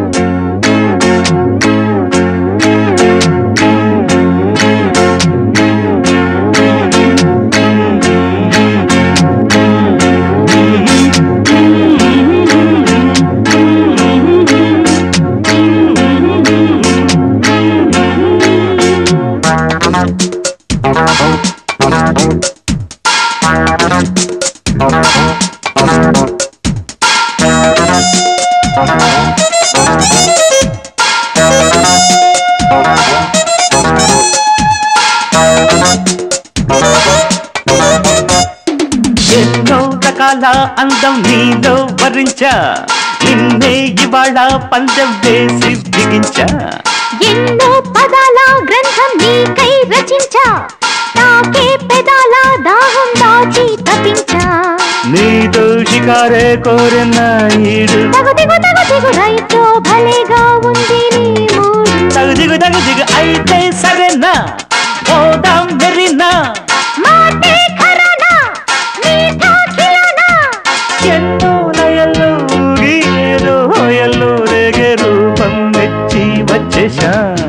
ఎన్నో రకాల అందం నీలో వరించా నిన్నే ఇవాళ పందెం వేసి బిగించా ఎన్నో పదాల గ్రంథం నీకై రచించా నాకే పెదాల దాహం దాచి తపించా నీతో షికారే కోరిన ఈడు తగు దిగు తగు దిగు రైతో భలేగా ఉంది నీ మూడు తగు దిగు తగు దిగు అయితే సరేనా పోదాం వెరినా మాటే ఖరానా మీఠా ఖిలానా ఎన్నో లయల్లో ఊగి ఏదో హోయల్లో రేగే రూపం మెచ్చి వచ్చేశా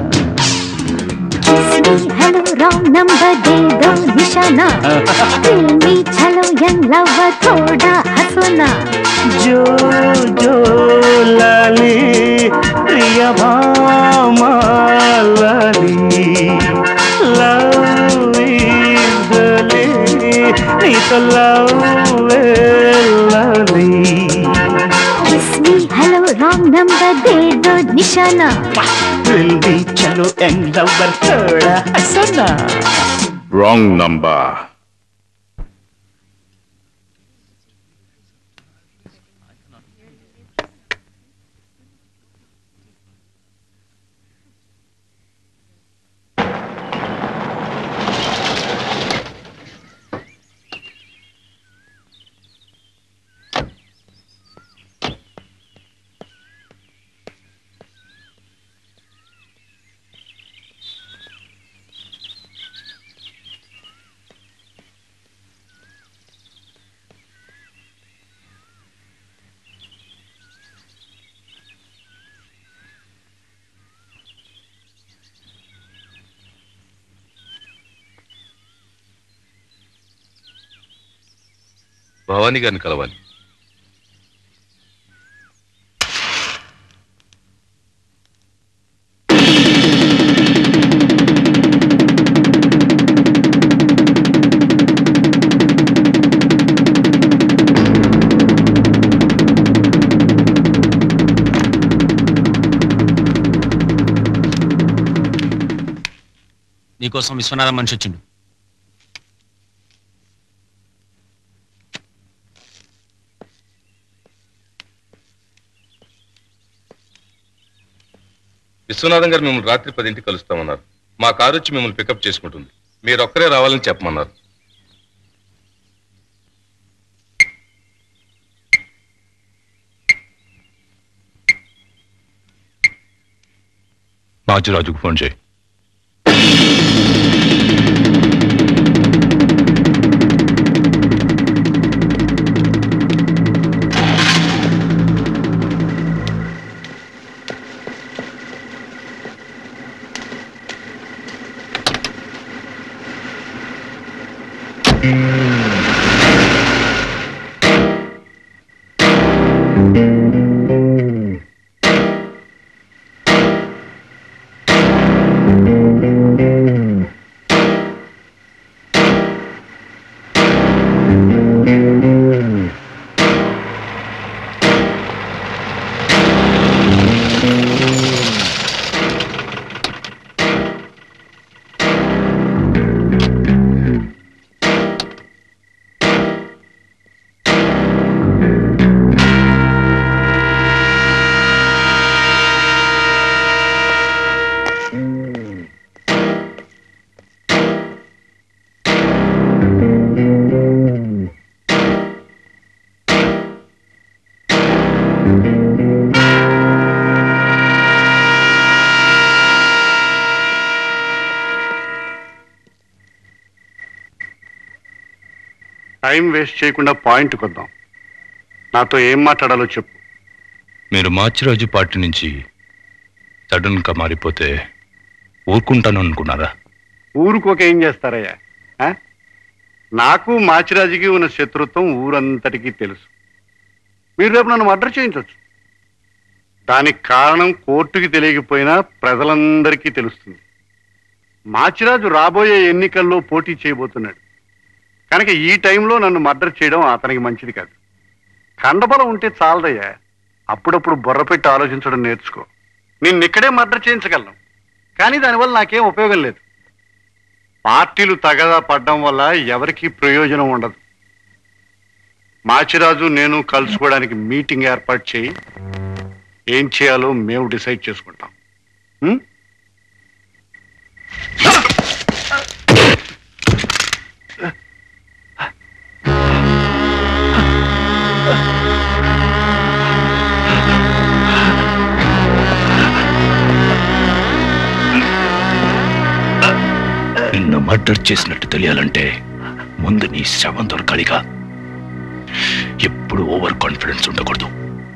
Kiss me, hello, wrong number, दे दो निशाना दिल में चलो यंग लवर थोड़ा हंसो ना జో జో లాలి ప్రియ భామా లాలి లవ్ ఈజ్ నీతో లవ్ నిశానా థ్రిల్ మీ చలో యంగ్ లవర్ థోడా హసనా రాంగ్ నంబర్ భవానీ గారిని కలవాలి నీకోసం విశ్వనాథం మనిషి వచ్చిండు విశ్వనాథం గారు మిమ్మల్ని రాత్రి పదింటికి కలుస్తామన్నారు మా కారు వచ్చి మిమ్మల్ని పికప్ చేసుకుంటుంది మీరు ఒక్కరే రావాలని చెప్పమన్నారు నాచిరాజుకు ఫోన్ చేయి టైం వేస్ట్ చేయకుండా పాయింట్కి వద్దాం నాతో ఏం మాట్లాడాలో చెప్పు మీరు మార్చిరాజు పార్టీ నుంచి సడన్ గా మారిపోతే ఊరుకుంటాను అనుకున్నారా ఊరుకోక ఏం చేస్తారయ్యా ఆ? నాకు మాచిరాజుకి ఉన్న శత్రుత్వం ఊరంతటికీ తెలుసు మీరు రేపు నన్ను మర్డర్ చేయించవచ్చు దానికి కారణం కోర్టుకి తెలియకపోయినా ప్రజలందరికీ తెలుస్తుంది మాచిరాజు రాబోయే ఎన్నికల్లో పోటీ చేయబోతున్నాడు కనుక ఈ టైంలో నన్ను మర్డర్ చేయడం అతనికి మంచిది కాదు కండబలం ఉంటే చాలదయ్యా అప్పుడప్పుడు బుర్ర పెట్టి ఆలోచించడం నేర్చుకో నిన్ను ఇక్కడే మర్డర్ చేయించగలను కానీ దానివల్ల నాకేం ఉపయోగం లేదు పార్టీలు తగదా పడ్డం వల్ల ఎవరికీ ప్రయోజనం ఉండదు మాచిరాజు నేను కలుసుకోవడానికి మీటింగ్ ఏర్పాటు చేయి ఏం చేయాలో మేము డిసైడ్ చేసుకుంటాం ఉం? నిన్ను మర్డర్ చేసినట్టు తెలియాలంటే ముందు నీ శవం దొరకాలిగా ఎప్పుడు ఓవర్ కాన్ఫిడెన్స్ ఉండకూడదు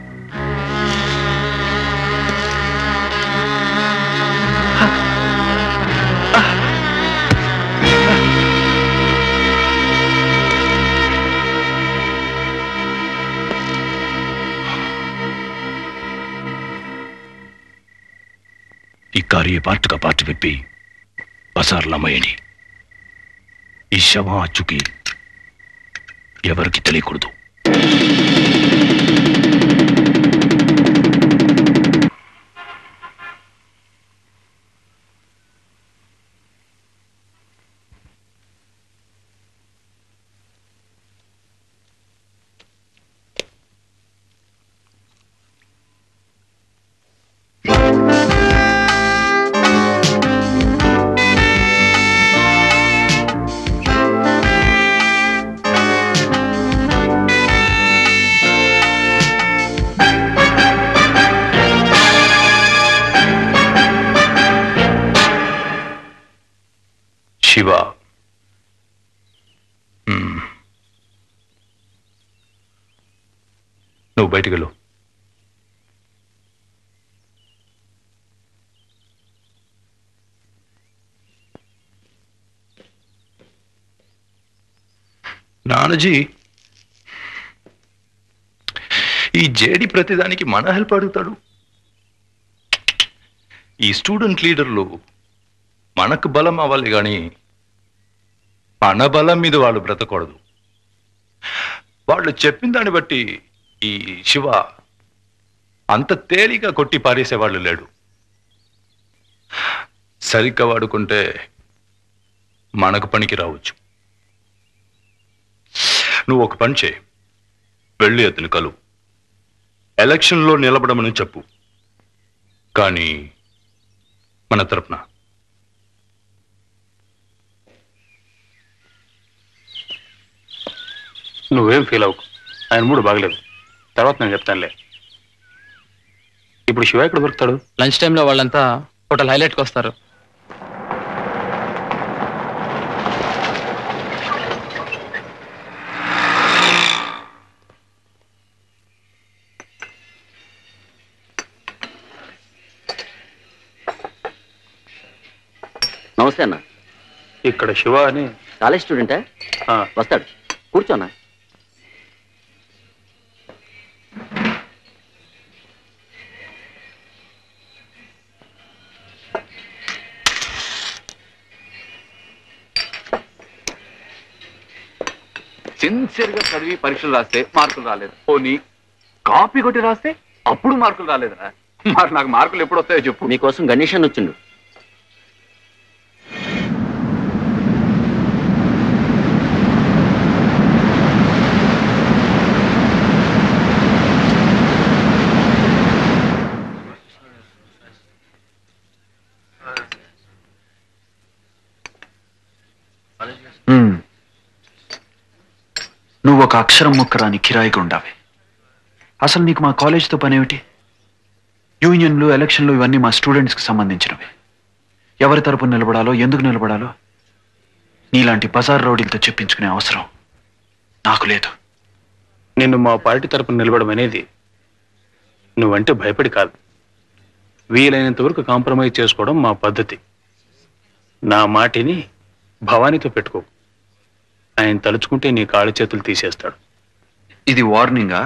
ఈ కారు ఏ పార్ట్గా పార్ట్ విప్పి బజార్లో అమ్మేయండి ఈ శవం అచ్చుకి ఎవరికి తెలియకూడదు శివ మ్మ్. నువ్వు బయటికి వెళ్ళు నానజీ ఈ జేడి ప్రతిదానికి మన హెల్ప్ అడుగుతాడు ఈ స్టూడెంట్ లీడర్లు మనకు బలం అవ్వాలి కానీ మన బలం మీద వాళ్ళు బ్రతకూడదు వాళ్ళు చెప్పిన దాన్ని బట్టి ఈ శివ అంత తేలిగా కొట్టి పారేసేవాళ్ళు లేడు సరిగ్గా వాడుకుంటే మనకు పనికి రావచ్చు నువ్వు ఒక పని చేయి వెళ్ళి అతను కలు ఎలక్షన్లో నిలబడమని చెప్పు కానీ మన తరపున నువ్వేం ఫీల్ అవ్వకు ఆయన మూడు బాగలేదు తర్వాత నేను చెప్తానులే ఇప్పుడు శివ ఎక్కడ దొరుకుతాడు లంచ్ టైంలో వాళ్ళంతా హోటల్ హైలైట్కి వస్తారు నమస్తే అన్న ఇక్కడ శివ అని కాలేజ్ స్టూడెంటా వస్తాడు కూర్చోన్నా సిన్సియర్ గా చదివి పరీక్షలు రాస్తే మార్కులు రాలేదు పోనీ కాపీ కొట్టి రాస్తే అప్పుడు మార్కులు రాలేదురా మరి నాకు మార్కులు ఎప్పుడు వస్తాయో చెప్పు మీకోసం గణేషన్ వచ్చిండు మ్మ్. నువ్వు ఒక అక్షరం ముక్కరాని కిరాయిగా ఉండావి అసలు నీకు మా కాలేజ్తో పనేమిటి యూనియన్లు ఎలక్షన్లు ఇవన్నీ మా స్టూడెంట్స్కి సంబంధించినవి ఎవరి తరపున నిలబడాలో ఎందుకు నిలబడాలో నీలాంటి బజార్ రౌడీలతో చెప్పించుకునే అవసరం నాకు లేదు నిన్ను మా పార్టీ తరపున నిలబడం అనేది నువ్వంటే భయపడి కాదు వీలైనంత వరకు కాంప్రమైజ్ చేసుకోవడం మా పద్ధతి నా మాటిని భవానీతో పెట్టుకో ఆయన తలుచుకుంటే నీ కాళ్ళు చేతులు తీసేస్తాడు ఇది వార్నింగా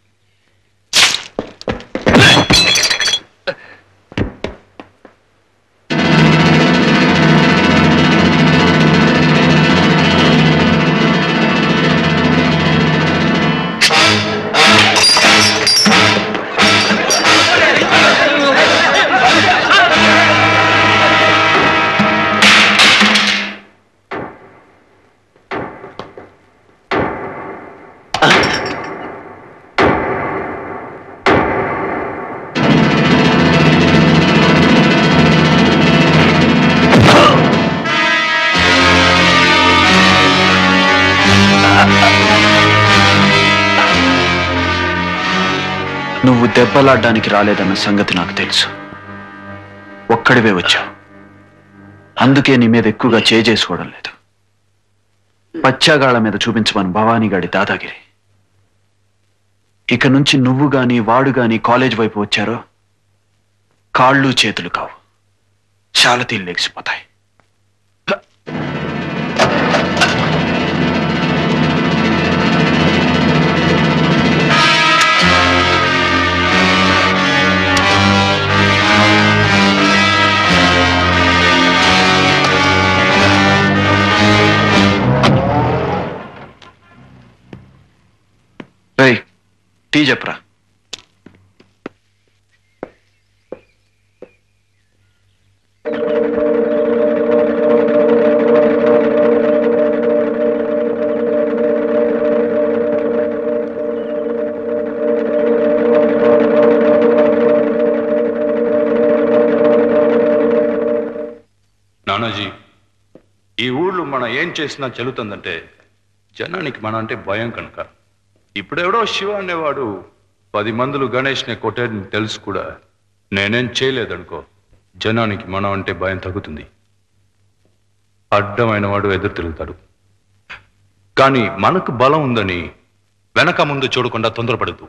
నువ్వు దెబ్బలాడ్డానికి రాలేదన్న సంగతి నాకు తెలుసు ఒక్కడివే వచ్చావు అందుకే నీ మీద ఎక్కువగా చేసుకోవడం లేదు పచ్చాగాళ్ళ మీద చూపించమని భవానీ గాడి దాదాగిరి ఇక నుంచి నువ్వు గాని వాడు గాని కాలేజ్ వైపు వచ్చారో కాళ్ళు చేతులు కావు శాలతీలు లెగిసిపోతాయి రేయ్ టీ చెప్పరా నానాజీ ఈ ఊళ్ళో మనం ఏం చేసినా చెల్లుతుందంటే జనానికి మన అంటే భయం కనుక ఇప్పుడెవడో శివ అనేవాడు పది మందులు గణేష్ని కొట్టాడని తెలుసు కూడా నేనేం చేయలేదనుకో జనానికి మనం అంటే భయం తగ్గుతుంది అడ్డమైన వాడు ఎదురు తిరుగుతాడు కానీ మనకు బలం ఉందని వెనక ముందు చూడకుండా తొందరపడద్దు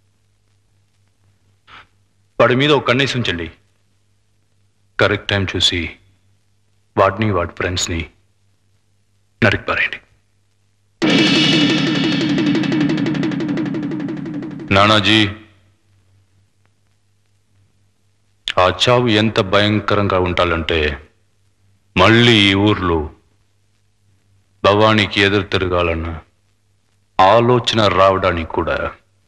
వాడి మీద ఒక కన్నేసి ఉంచండి కరెక్ట్ టైం చూసి వాడిని వాడి ఫ్రెండ్స్ని నరికి పారేయండి నానాజీ ఆ చావు ఎంత భయంకరంగా ఉండాలంటే మళ్ళీ ఈ ఊర్లో భవానీకి ఎదురు తిరగాలన్న ఆలోచన రావడానికి కూడా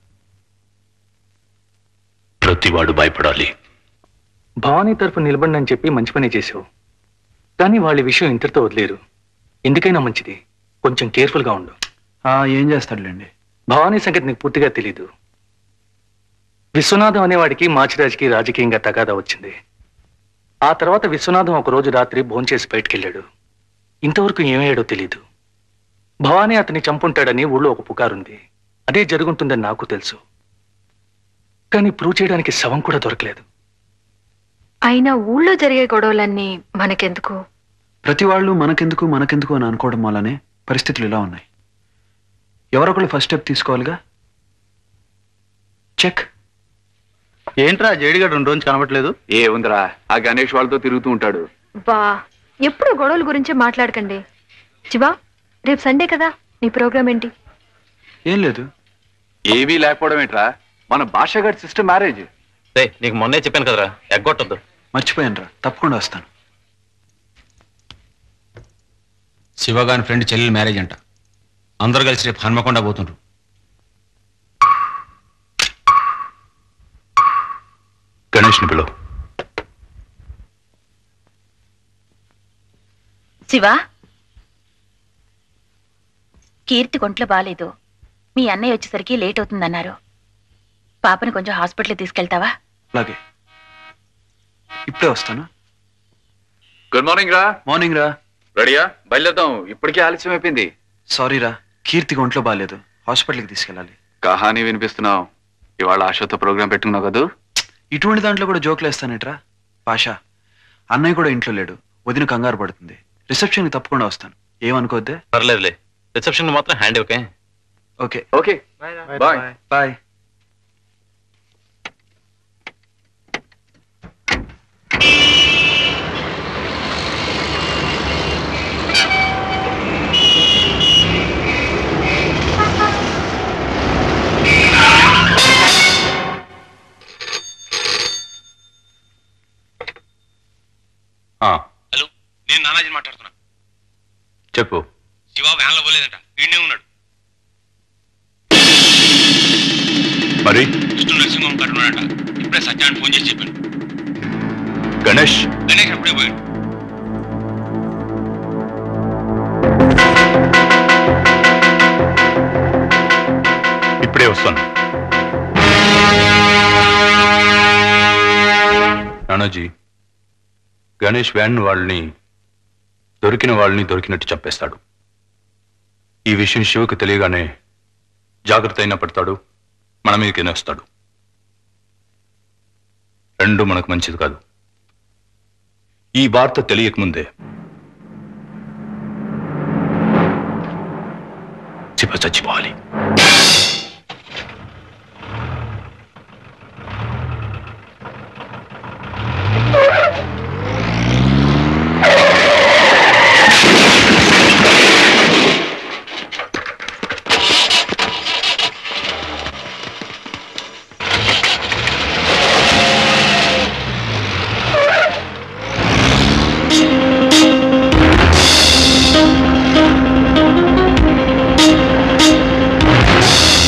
ప్రతివాడు భయపడాలి భవానీ తరఫు నిలబడి అని చెప్పి మంచి పని చేసావు కానీ వాళ్ళ విషయం ఇంతటితో వదిలేరు ఎందుకైనా మంచిది కొంచెం కేర్ఫుల్గా ఉండు ఏం చేస్తాడులేండి భవానీ సంగతి నీకు పూర్తిగా తెలీదు విశ్వనాథం అనేవాడికి మాచిరాజుకి రాజకీయంగా తగాదా వచ్చింది ఆ తర్వాత విశ్వనాథం ఒక రోజు రాత్రి భోంచేసి బయటికెళ్ళాడు ఇంతవరకు ఏమయ్యాడో తెలీదు భవానీ అతన్ని చంపుంటాడని ఊళ్ళో ఒక పుకారుంది అదే జరుగుంటుందని నాకు తెలుసు కానీ ప్రూవ్ చేయడానికి శవం కూడా దొరకలేదు అయినా ఊళ్ళో జరిగే గొడవలన్నీ మనకెందుకు ప్రతి వాళ్ళు మనకెందుకు మనకెందుకు అని అనుకోవడం వల్లనే పరిస్థితులు ఇలా ఉన్నాయి ఎవరొకళ్ళు ఫస్ట్ స్టెప్ తీసుకోవాలిగా చెక్ ఏంట్రా జేడిగాడు రెండు రోజు కనబట్లేదు ఏ ఉందిరా ఆ గణేష్ వాళ్ళతో తిరుగుతూ ఉంటాడు బా ఎప్పుడు గొడవల గురించే మాట్లాడకండి శివా రేపు సండే కదా నీ ప్రోగ్రామ్ ఏంటి ఏం లేదు ఏవీ లేకపోవడం ఏంట్రా మన భాషగాడి సిస్టర్ మ్యారేజ్ నీకు మొన్నే చెప్పాను కదరా ఎగ్గొట్టద్దు మర్చిపోయాను రా తప్పకుండా వస్తాను శివగాని ఫ్రెండ్ చెల్లెలు మ్యారేజ్ అంట అందరు కలిసి రేపు హన్మకొండ పోతుండ్రు గణేష్ని పిలువు శివా కీర్తి కొంట్లో బాలేదు మీ అన్నయ్య వచ్చేసరికి లేట్ అవుతుందన్నారు పాపని కొంచెం హాస్పిటల్కి తీసుకెళ్తావా అలాగే ఇప్పుడే వస్తాను గుడ్ మార్నింగ్ రా మార్నింగ్ రా రెడీయా బయలుదేద్దాం ఇప్పటికే ఆలస్యం అయిపోయింది సారీ రా కీర్తికి ఒంట్లో బాగాలేదు హాస్పిటల్కి తీసుకెళ్ళాలి కహానీ వినిపిస్తున్నావు ఇవాళ ఆశతో ప్రోగ్రామ్ పెట్టుకున్నావు కదూ ఇటువంటి దాంట్లో కూడా జోకులు వేస్తానేట్రా పాషా అన్నయ్య కూడా ఇంట్లో లేడు వదిన కంగారు పడుతుంది రిసెప్షన్కి తప్పకుండా వస్తాను ఏమనుకోద్దే పర్లేదులే రిసెప్షన్ మాత్రం hand okay okay okay bye bye hello నేను నానాజీ మాట్లాడుతున్నా చెప్పు శివ వ్యాన్లో పోలేదంట వీడినే ఉన్నాడు మరి విష్ణు నరసింహం కట్టున్నాడంట ఇప్పుడే సత్యాన్ని ఫోన్ చేసి చెప్పాను గణేష్ గణేష్ అప్పుడే పోయాడు ఇప్పుడే వస్తాను నానాజీ గణేష్ వ్యాన్ వాళ్ళని దొరికిన వాళ్ళని దొరికినట్టు చెప్పేస్తాడు ఈ విషయం శివకు తెలియగానే జాగ్రత్త అయినా పడతాడు మన మీదకి వస్తాడు రెండు మనకు మంచిది కాదు ఈ వార్త తెలియకముందే శివ చచ్చిపోవాలి Thank you.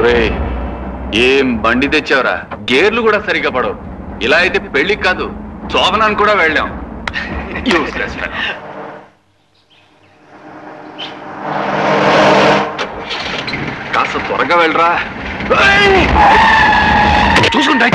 ఒరేయ్ ఏం బండి తెచ్చావురా గేర్లు కూడా సరిగా పడవు ఇలా అయితే పెళ్లికి కాదు శోభనానికి కూడా వెళ్ళాం Useless fellow. కాస్త త్వరగా వెళ్ళరా చూసుకుంటా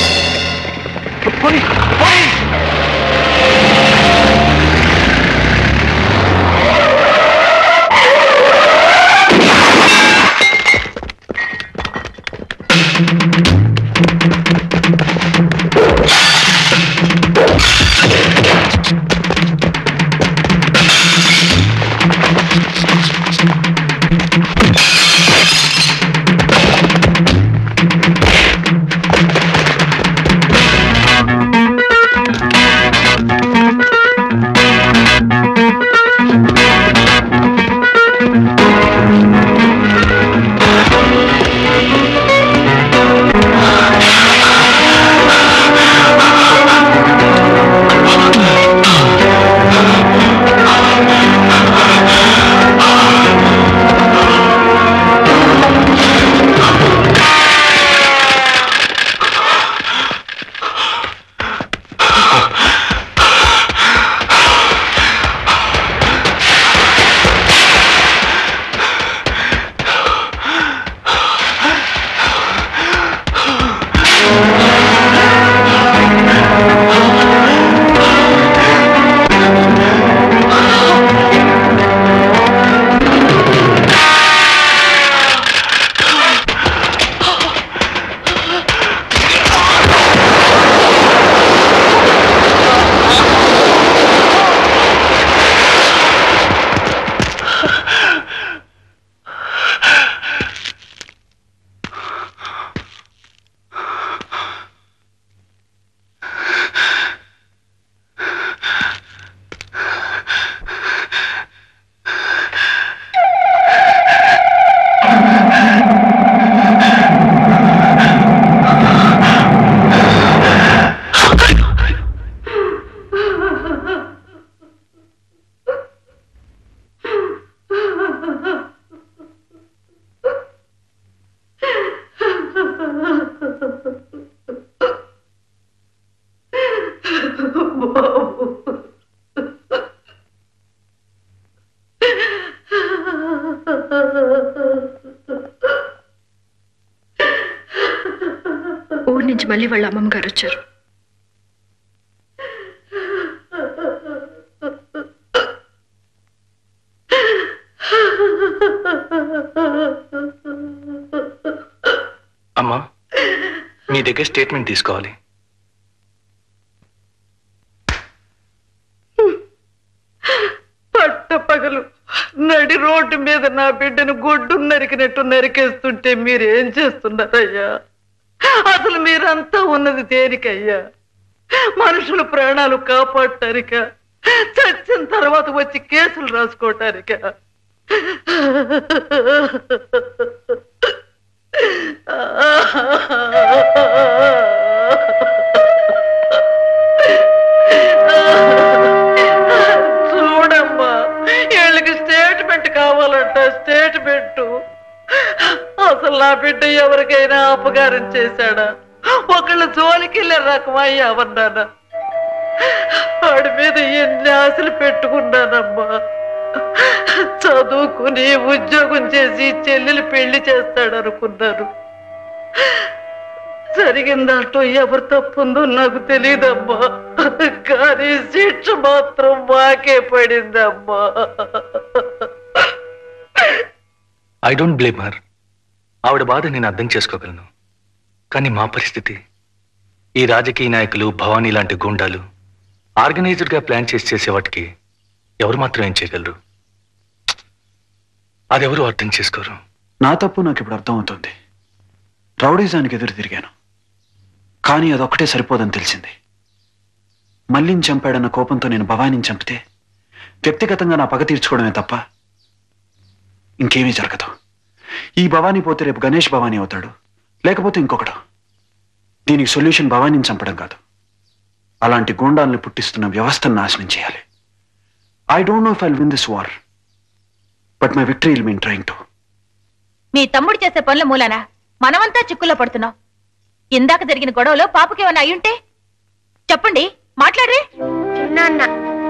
ఊరి నుంచి మళ్ళీ వాళ్ళ అమ్మమ్మ గారు వచ్చారు అమ్మా మీ దగ్గర స్టేట్మెంట్ తీసుకోవాలి పట్ట పగలు నడి రోడ్డు మీద నా బిడ్డను గొడ్డు నరికినట్టు నరికేస్తుంటే మీరేం చేస్తున్నారయ్యా అసలు మీరంతా ఉన్నది దేనికయ్యా మనుషుల ప్రాణాలు కాపాడటానిక చచ్చిన తర్వాత వచ్చి కేసులు రాసుకోవటానిక చూడమ్మా వీళ్ళకి స్టేట్మెంట్ కావాలంట స్టేట్మెంట్ అసలు నా బిడ్డ ఎవరికైనా అపకారం చేశాడా ఒకళ్ళు జోలికి వెళ్ళే రకమా ఎవరినానా వాడి మీద ఎన్ని ఆశలు పెట్టుకున్నానమ్మా చదువుకుని ఉద్యోగం చేసి చెల్లెలు పెళ్లి చేస్తాడనుకున్నాను జరిగిన దాంట్లో ఎవరు తప్పుందో నాకు తెలియదమ్మా కానీ శిక్ష మాత్రం మాకే పడిందమ్మా ఐ డోంట్ బ్లేమ్ హర్ ఆవిడ బాధ నేను అర్థం చేసుకోగలను కానీ మా పరిస్థితి ఈ రాజకీయ నాయకులు భవానీ లాంటి గూండాలు ఆర్గనైజ్డ్గా ప్లాన్ చేసి చేసే వాటికి ఎవరు మాత్రం ఏం చేయగలరు అదెవరు అర్థం చేసుకోరు నా తప్పు నాకు ఇప్పుడు అర్థమవుతుంది రౌడీజానికి ఎదురు తిరిగాను కానీ అదొక్కటే సరిపోదని తెలిసింది మల్లిని చంపాడన్న కోపంతో నేను భవానీని చంపితే వ్యక్తిగతంగా నా పగ తీర్చుకోవడమే తప్ప ఇంకేమీ జరగదు ఈ భవానీ పోతే రేపు గణేష్ భవానీ అవుతాడు లేకపోతే ఇంకొకడు దీనికి సొల్యూషన్ భవానీని చంపడం కాదు అలాంటి గూండాల్ని పుట్టిస్తున్న వ్యవస్థను నాశనం చేయాలి I don't know if I win this war but my victory will mean trying to me తమ్ముడు చేసే పనుల మూలాన మనమంతా చిక్కుల్లో పడుతున్నాం ఇందాక జరిగిన గొడవలో పాపకి ఏమైనా అయ్యుంటే చెప్పండి మాట్లాడరే చిన్నాన్న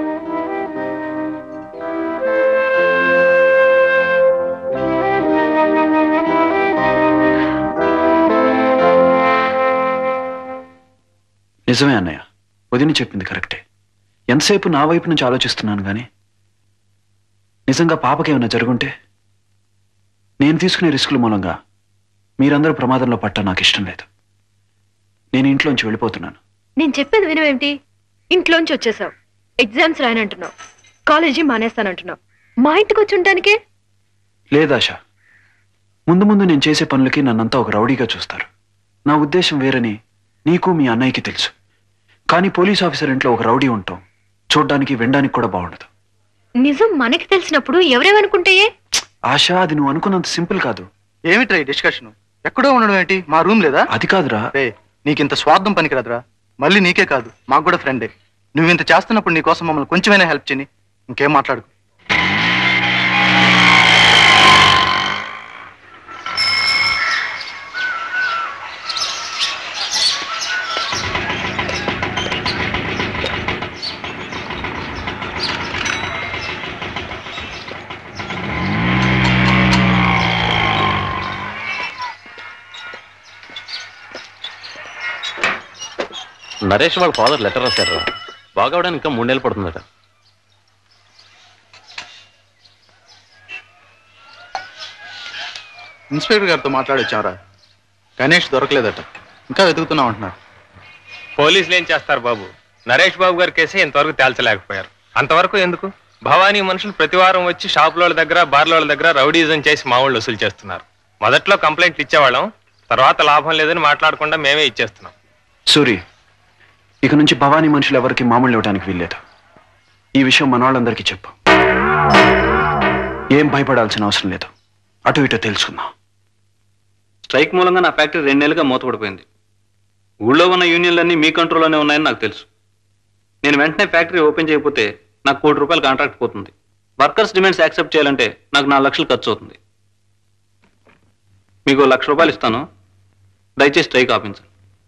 నిజమే అన్నయ్య వదిన చెప్పింది కరెక్టే ఎంతసేపు నా వైపు నుంచి ఆలోచిస్తున్నాను కానీ నిజంగా పాపకేమైనా జరుగుంటే నేను తీసుకునే రిస్కుల మూలంగా మీరందరూ ప్రమాదంలో పట్టా నాకు ఇష్టం లేదు నేను ఇంట్లోంచి వెళ్ళిపోతున్నాను నేను చెప్పేది వినవేమిటి ఇంట్లోంచి వచ్చేసావు ఎగ్జామ్స్ రాయనంటున్నావు కాలేజీ మానేస్తానంటున్నావు మా ఇంటికి వచ్చి ఉండటానికే లేదాషా ముందు ముందు నేను చేసే పనులకి నన్నంతా ఒక రౌడీగా చూస్తారు నా ఉద్దేశం వేరని నీకు మీ అన్నయ్యకి తెలుసు కానీ పోలీస్ ఆఫీసర్ ఇంట్లో ఒక రౌడీ ఉంటాం చూడ్డానికి వినడానికి కూడా బాగుండదు నిజం మనకి తెలిసినప్పుడు ఎవరేమనుకుంటాయే ఆశ అది నువ్వు అనుకున్నంత సింపుల్ కాదు ఏమిట్రా ఈ డిస్కషన్ ఎక్కడో ఉండడం ఏంటి మా రూమ్ లేదా అది కాదురా రే నీకింత స్వార్థం పనికిరాదురా మళ్ళీ నీకే కాదు మాకు కూడా ఫ్రెండే నువ్వు ఇంత చేస్తున్నప్పుడు నీకోసం మమ్మల్ని కొంచెమైనా హెల్ప్ చేయని ఇంకేం మాట్లాడుకో నరేష్ వాళ్ళ ఫాదర్ లెటర్ రాశారు బాగవడానికి ఇంకా మూడు నెలలు పడుతుందట ఇన్స్పెక్టర్ గారితో మాట్లాడొచ్చారా గణేష్ దొరకలేదట ఇంకా వెతుకుతున్నాం అంటున్నారు పోలీసులు ఏం చేస్తారు బాబు నరేష్ బాబు గారి కేసే ఇంతవరకు తేల్చలేకపోయారు అంతవరకు ఎందుకు భవానీ మనుషులు ప్రతి వారం వచ్చి షాపుల దగ్గర బార్ల దగ్గర రౌడీజం చేసి మా వాళ్ళు వసూలు చేస్తున్నారు మొదట్లో కంప్లైంట్లు ఇచ్చేవాళ్ళం తర్వాత లాభం లేదని మాట్లాడకుండా మేమే ఇచ్చేస్తున్నాం సూరి ఇక నుంచి భవానీ మనుషులు ఎవరికి మామూలు ఇవ్వడానికి వీల్లేదు ఈ విషయం మన వాళ్ళందరికీ చెప్పు ఏం భయపడాల్సిన అవసరం లేదు అటు ఇటు తెలుసుకుందాం స్ట్రైక్ మూలంగా నా ఫ్యాక్టరీ రెండు నెలలుగా మూతపడిపోయింది ఊళ్ళో ఉన్న యూనియన్లన్నీ మీ కంట్రోల్లోనే ఉన్నాయని నాకు తెలుసు నేను వెంటనే ఫ్యాక్టరీ ఓపెన్ చేయకపోతే నాకు కోటి రూపాయలు కాంట్రాక్ట్ పోతుంది వర్కర్స్ డిమాండ్స్ యాక్సెప్ట్ చేయాలంటే నాకు నాలుగు లక్షలు ఖర్చు అవుతుంది మీకు ఓ లక్ష రూపాయలు ఇస్తాను దయచేసి స్ట్రైక్ ఆపించండి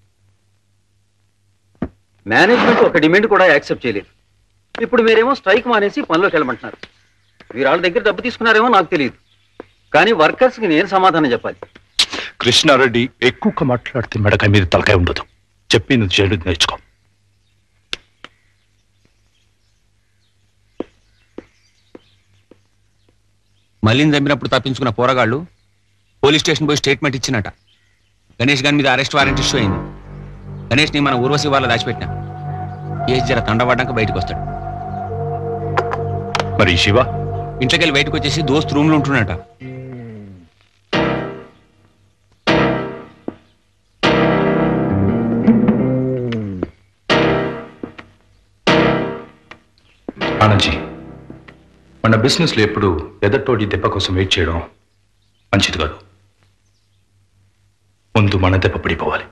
మేనేజ్మెంట్ ఒక డిమాండ్ కూడా యాక్సెప్ట్ చేయలేదు ఇప్పుడు మీరేమో స్ట్రైక్ మానేసి పనిలోకి వెళ్ళమంటున్నారు మీరు వాళ్ళ దగ్గర డబ్బు తీసుకున్నారేమో నాకు తెలియదు కానీ వర్కర్స్కి నేను సమాధానం చెప్పాలి కృష్ణారెడ్డి ఎక్కువగా మాట్లాడితే మెడకాయ మీద తలకాయ ఉండదు చెప్పింది చేయడం నేర్చుకో మళ్ళీ చంపినప్పుడు తప్పించుకున్న పోరగాళ్ళు పోలీస్ స్టేషన్ పోయి స్టేట్మెంట్ ఇచ్చినట గణేష్ గారి మీద అరెస్ట్ వారెంట్ ఇష్యూ అయింది గణేష్ని మన ఊర్వశి వాళ్ళ దాచిపెట్టినా కేసు జర తండబడ్డాక బయటకు వస్తాడు మరి శివ ఇంట్లోకి వెళ్ళి బయటకు వచ్చేసి దోస్త్ రూమ్లో ఉంటున్నట ఆనంజీ మన బిజినెస్లో ఎప్పుడు ఎదటోడి దెబ్బ కోసం వెయిట్ చేయడం మంచిది కాదు ముందు మన దెబ్బ పడిపోవాలి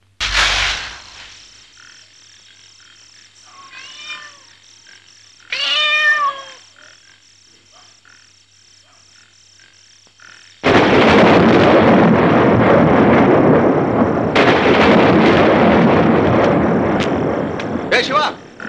ఏ శివ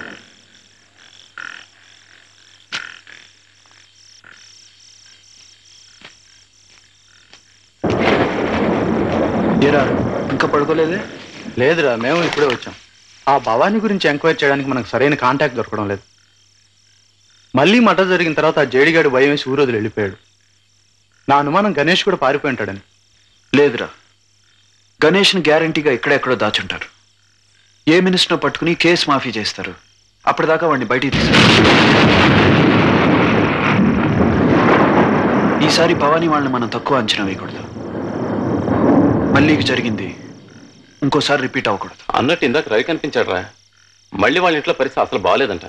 ఏరా ఇంకా పడుకోలేదే లేదురా మేము ఇప్పుడే వచ్చాం ఆ భవానీ గురించి ఎంక్వైరీ చేయడానికి మనకు సరైన కాంటాక్ట్ దొరకడం లేదు మళ్ళీ మర్డర్ జరిగిన తర్వాత ఆ జేడిగాడు భయం వేసి ఊరోజులు వెళ్ళిపోయాడు నా అనుమానం గణేష్ కూడా పారిపోయి ఉంటాడని లేదురా గణేష్ని గ్యారంటీగా ఎక్కడెక్కడో దాచుంటారు ఏ మినిస్టర్ పట్టుకుని కేసు మాఫీ చేస్తారు అప్పటిదాకా వాడిని బయటికి తీసారు ఈసారి భవానీ వాళ్ళని మనం తక్కువ అంచనా వేయకూడదు మళ్ళీ జరిగింది ఇంకోసారి రిపీట్ అవ్వకూడదు అన్నట్టు ఇందాక రవి కనిపించాడు రా మళ్ళీ వాళ్ళ ఇంట్లో పరిస్థితి అసలు బాగాలేదంట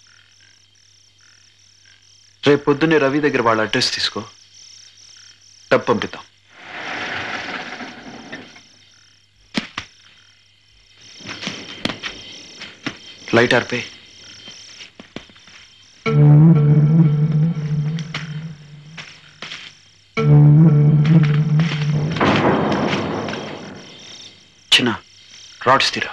రేపు పొద్దున్నే రవి దగ్గర వాళ్ళ అడ్రస్ తీసుకో డబ్బు పంపిద్దాం లైట్ ఆర్పే రాడ్స్ తీరా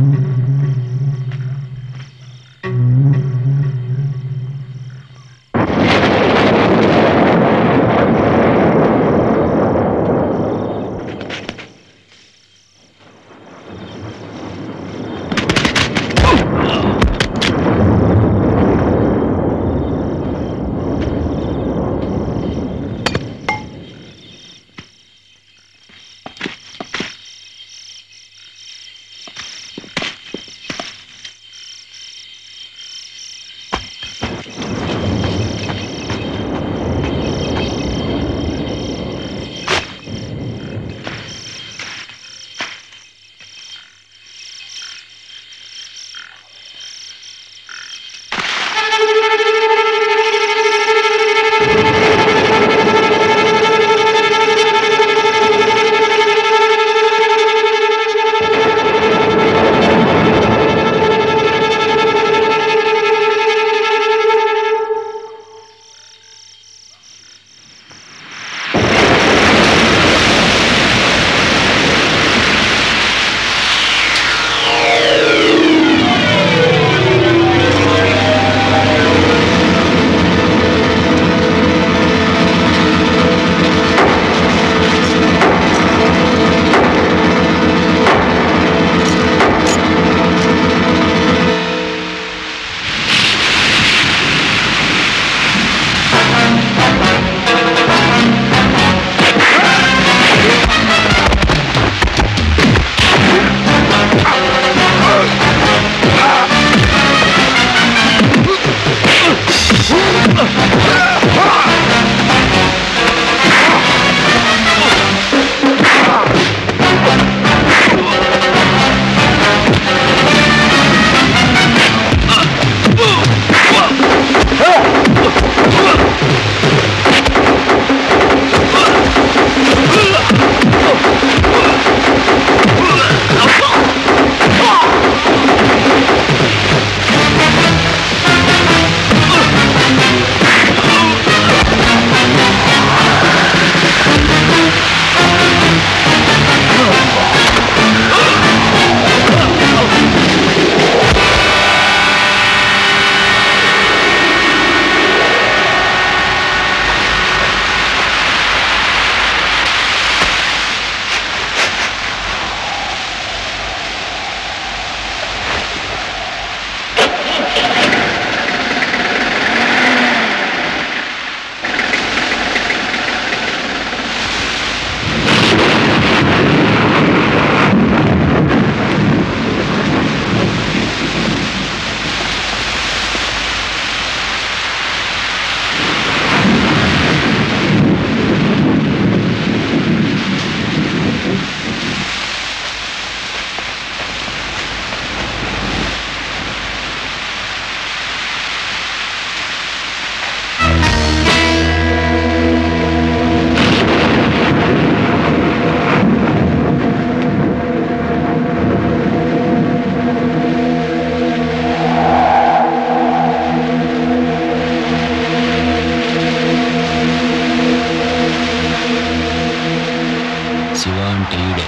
శివ అంటే ఈడే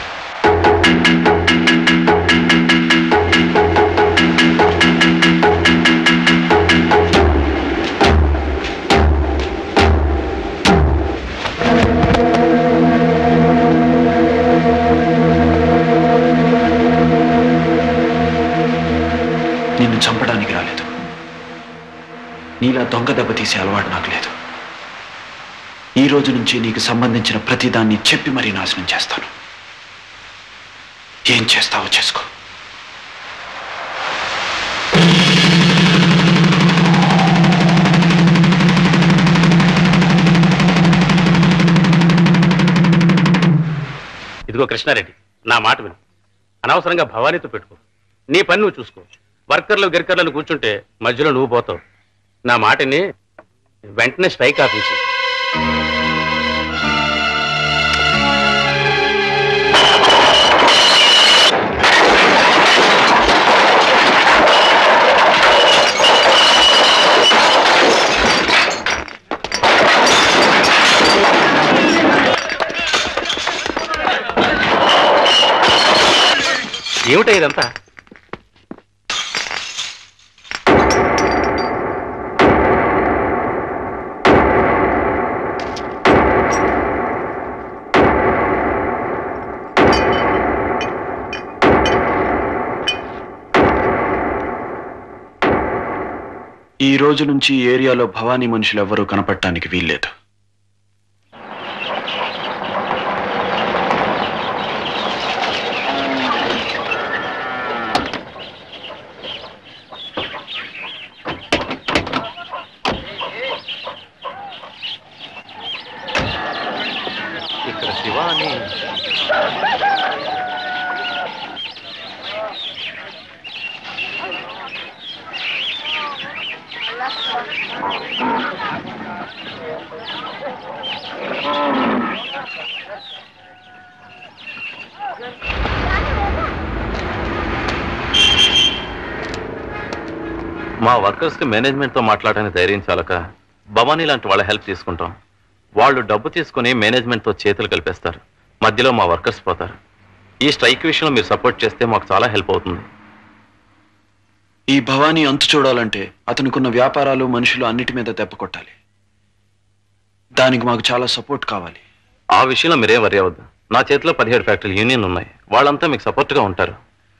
నిన్ను చంపడానికి రాలేదు నీలా దొంగ దెబ్బ తీసే అలవాటు నాకు లేదు ఈ రోజు నుంచి నీకు సంబంధించిన ప్రతిదాన్ని చెప్పి మరీ నాశనం చేస్తాను ఏం చేస్తావో చేసుకో ఇదిగో కృష్ణారెడ్డి నా మాట విను అనవసరంగా భవానీతో పెట్టుకో నీ పని నువ్వు చూసుకో వర్కర్లు గిర్కర్లను కూర్చుంటే మధ్యలో నువ్వు పోతావు నా మాటని వెంటనే స్ట్రైక్ ఆపించి ఏమిటా ఇదంతా ఈ రోజు నుంచి ఈ ఏరియాలో భవానీ మనుషులు ఎవ్వరూ కనపడటానికి వీల్లేదు ఇక్కడ శివ అని మా వర్కర్స్ కి మేనేజ్మెంట్ తో మాట్లాడడానికి ధైర్యం చాలక భవానీ లాంటి వాళ్ళ హెల్ప్ తీసుకుంటాం వాళ్ళు డబ్బు తీసుకుని మేనేజ్మెంట్ తో చేతులు కలిపేస్తారు మధ్యలో మా వర్కర్స్ పోతారు ఈ స్ట్రైక్ విషయంలో మీరు సపోర్ట్ చేస్తే మాకు చాలా హెల్ప్ అవుతుంది ఈ భవానీ అంతు చూడాలంటే అతనికున్న వ్యాపారాలు మనుషులు అన్నిటి మీద దెబ్బ కొట్టాలి దానికి మాకు చాలా సపోర్ట్ కావాలి ఆ విషయంలో మీరేం వరి అవ్వద్దు నా చేతిలో పదిహేడు ఫ్యాక్టరీలు యూనియన్ ఉన్నాయి వాళ్ళంతా మీకు సపోర్ట్ గా ఉంటారు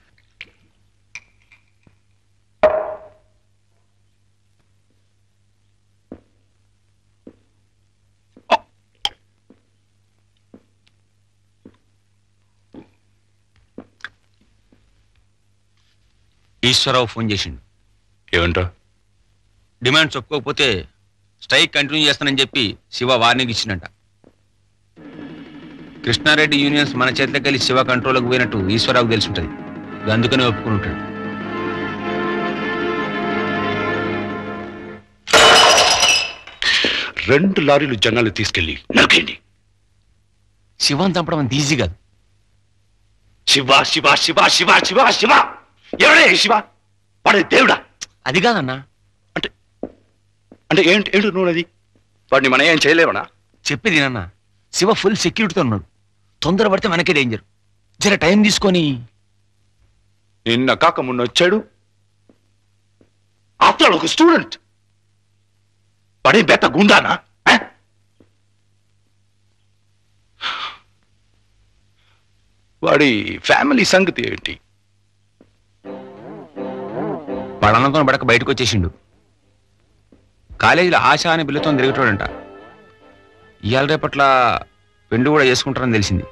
ఈశ్వరరావు ఫోన్ చేసిండు ఏమంటా డిమాండ్స్ ఒప్పుకోకపోతే స్ట్రైక్ కంటిన్యూ చేస్తానని చెప్పి శివ వార్నింగ్ ఇచ్చిందంట కృష్ణారెడ్డి యూనియన్స్ మన చేతిలోకి వెళ్ళి శివ కంట్రోల్కి పోయినట్టు ఈశ్వరరావుకు తెలిసి ఉంటుంది అందుకనే ఒప్పుకుని ఉంటాడు రెండు లారీలు జనాలు తీసుకెళ్లి నరికేయండి శివాన్ చంపడం అంత ఈజీ కాదు శివ శివ శివ శివ శివ శివ ఎవడే ఈ శివ వాడే దేవుడా అది కాదన్నా అంటే ఏంటి ఏంటి నువ్వు అది వాడిని మనం ఏం చేయలేమనా చెప్పేది నాన్న శివ ఫుల్ సెక్యూరిటీతో ఉన్నాడు తొందర పడితే మనకే డేంజర్ జర టైం తీసుకొని నిన్న కాక మొన్న వచ్చాడు ఆఫ్టర్ ఒక స్టూడెంట్ వాడే బెత్త గుండానా ఆ? వాడి ఫ్యామిలీ సంగతి ఏంటి వాళ్ళన్నతో బడక బయటకు వచ్చేసిండు కాలేజీలో ఆశ అని బిల్లుతో తిరుగుతాడంట ఇవాళ రేపట్ల పెండు కూడా చేసుకుంటారని తెలిసింది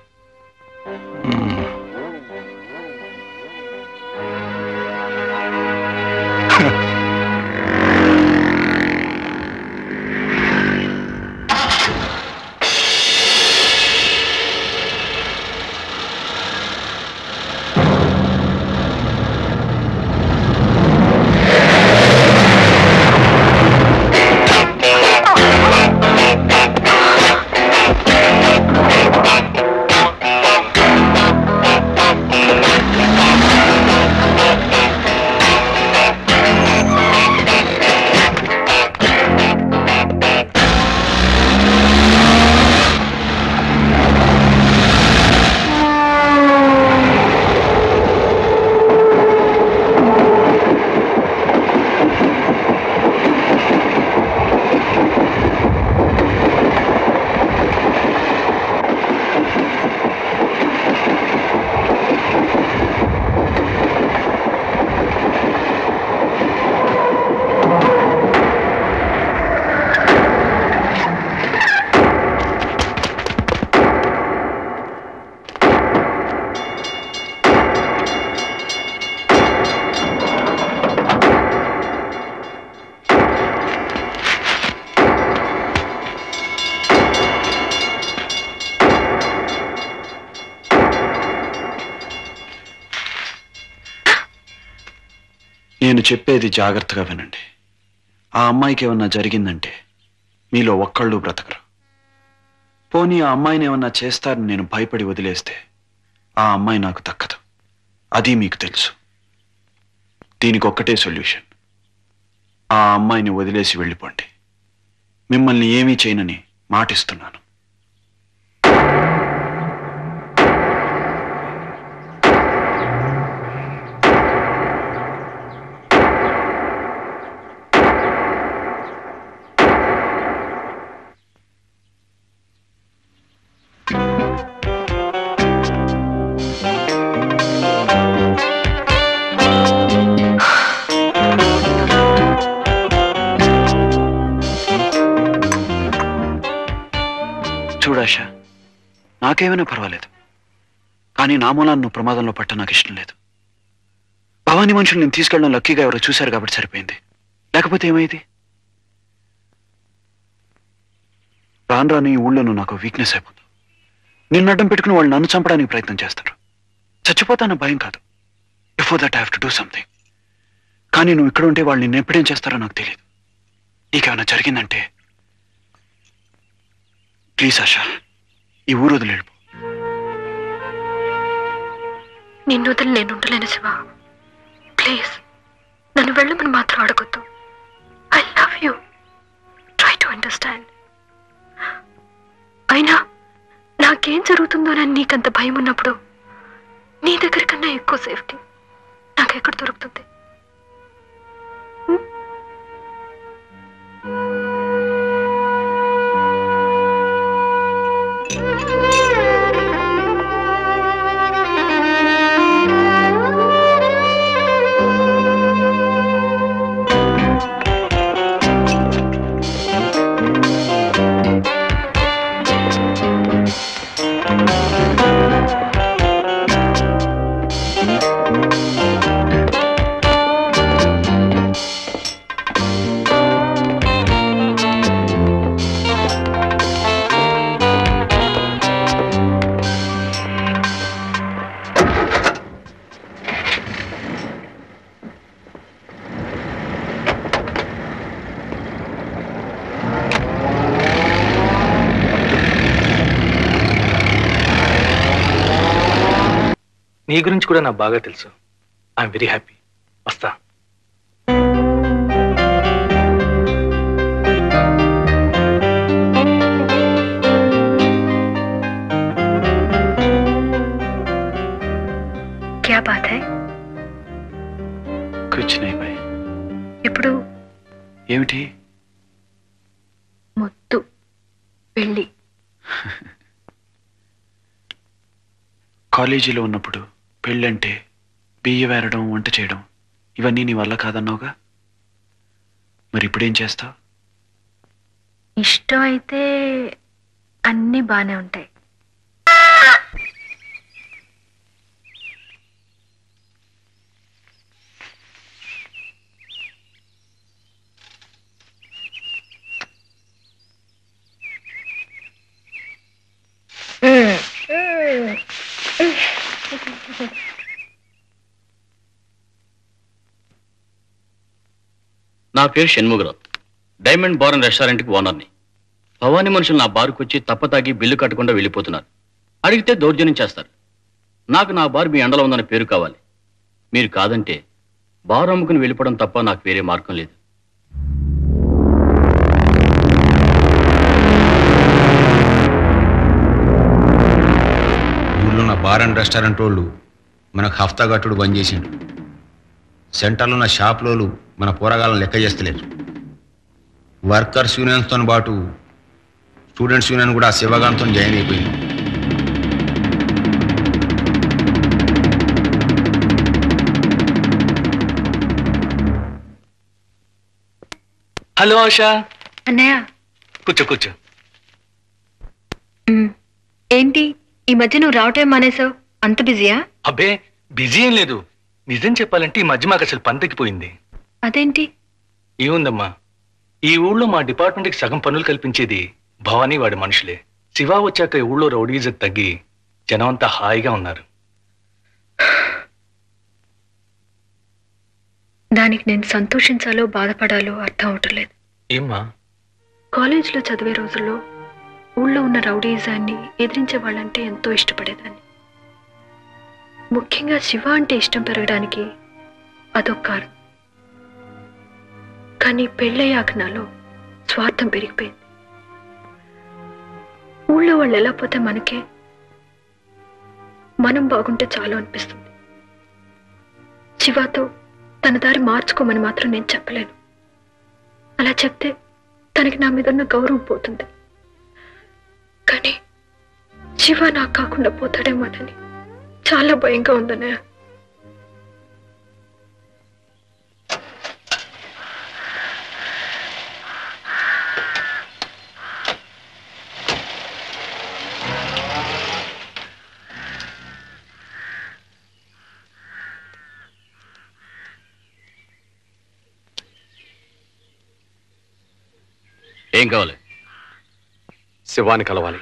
నేను చెప్పేది జాగ్రత్తగా వినండి ఆ అమ్మాయికి ఏమన్నా జరిగిందంటే మీలో ఒక్కళ్ళు బ్రతకరు పోనీ ఆ అమ్మాయిని ఏమన్నా చేస్తారని నేను భయపడి వదిలేస్తే ఆ అమ్మాయి నాకు దక్కదు అది మీకు తెలుసు దీనికి ఒక్కటే సొల్యూషన్ ఆ అమ్మాయిని వదిలేసి వెళ్ళిపోండి మిమ్మల్ని ఏమీ చేయనని మాటిస్తున్నాను నాకేమైనా పర్వాలేదు కానీ నా మూలాన్ని నువ్వు ప్రమాదంలో పట్ట నాకు ఇష్టం లేదు భవానీ మనుషులు నేను తీసుకెళ్ళడం లక్కీగా ఎవరో చూశారు కాబట్టి సరిపోయింది లేకపోతే ఏమైంది రాను రాను ఈ ఊళ్ళో నువ్వు నాకు వీక్నెస్ అయిపోతావు నిన్ను అడ్డం పెట్టుకుని వాళ్ళు నన్ను చంపడానికి ప్రయత్నం చేస్తారు చచ్చిపోతాన భయం కాదు before that have to do something కానీ నువ్వు ఇక్కడ ఉంటే వాళ్ళు నిన్ను ఎప్పుడేం చేస్తారో నాకు తెలియదు నీకేమైనా జరిగిందంటే ప్లీజ్ ఆశా ఈ ఊరు వదిలి వెళ్ళిపో నిన్ను వదిలి నేను ఉండలేను శివ ప్లీజ్ నన్ను వెళ్ళమని మాత్రం అడగొద్దు I love you try to understand అయినా నాకేం జరుగుతుందోనని నీకంత భయం ఉన్నప్పుడు నీ దగ్గర కన్నా ఎక్కువ సేఫ్టీ నాకెక్కడ దొరుకుతుంది నీ గురించి కూడా నాకు బాగా తెలుసు ఐఎమ్ వెరీ హ్యాపీ వస్తా క్యా బాత్ హై కుచ్ నై భాయ్ ఇప్పుడు ఏమిటి ముద్దు పెళ్ళి కాలేజీలో ఉన్నప్పుడు పెళ్ళంటే బియ్య వేరడం వంట చేయడం ఇవన్నీ నీ వల్ల కాదన్నావుగా మరి ఇప్పుడేం చేస్తావు ఇష్టం అయితే అన్నీ బానే ఉంటాయి నా పేరు షణ్ముగరావు డైమండ్ బార్ అండ్ రెస్టారెంట్కి ఓనర్ని భవానీ మనుషులు నా బారుకు వచ్చి తప్పతాగి బిల్లు కట్టకుండా వెళ్ళిపోతున్నారు అడిగితే దౌర్జన్యం చేస్తారు నాకు నా బార్ మీ ఎండలో ఉందన్న పేరు కావాలి మీరు కాదంటే బార్ అమ్ముకుని వెళ్ళిపోవడం తప్ప నాకు వేరే మార్గం లేదు ఊళ్ళో ఉన్న బార్ అండ్ రెస్టారెంట్ వాళ్ళు మనకు హఫ్తా గట్టుడు బంద్ చేసిండు సెంటర్లో ఉన్న షాప్లోలు మన పోరగాళ్ళని లెక్క చేస్తలేరు వర్కర్స్ యూనియన్స్తో పాటు స్టూడెంట్స్ యూనియన్ కూడా శివగాంతో జాయిన్ అయిపోయింది హలో ఆశా అన్నయ్య కూర్చో కూర్చో మ్, ఏంటి ఈ మధ్య నువ్వు రావటం మానేసావు అంత బిజీయా అబ్బే బిజీ ఏం లేదు నిజం చెప్పాలంటే ఈ మధ్య మాకు అసలు పంతకిపోయింది అదేంటి ఏముందమ్మా ఈ ఊళ్ళో మా డిపార్ట్మెంట్కి సగం పనులు కల్పించేది భవానీ వాడి మనుషులే శివ వచ్చాక ఈ ఊళ్ళో రౌడీజం తగ్గి జనం అంతా హాయిగా ఉన్నారు దానికి నేను సంతోషించాలో బాధపడాలో అర్థం అవటం ఏమ్మా కాలేజీలో చదివే రోజుల్లో ఊళ్ళో ఉన్న రౌడీజాన్ని ఎదిరించే వాళ్ళంటే ఎంతో ఇష్టపడేదాన్ని ముఖ్యంగా శివ అంటే ఇష్టం పెరగడానికి అదొక కారణం కానీ పెళ్ళయ్యాక నాలో స్వార్థం పెరిగిపోయింది ఊళ్ళో వాళ్ళు ఎలా పోతే మనకే మనం బాగుంటే చాలు అనిపిస్తుంది శివతో తన దారి మార్చుకోమని మాత్రం నేను చెప్పలేను అలా చెప్తే తనకి నా మీద ఉన్న గౌరవం పోతుంది కానీ శివ నాకు కాకుండా పోతాడేమోనని చాలా భయంగా ఉందనే ఏం కావాలి శివాని కలవాలి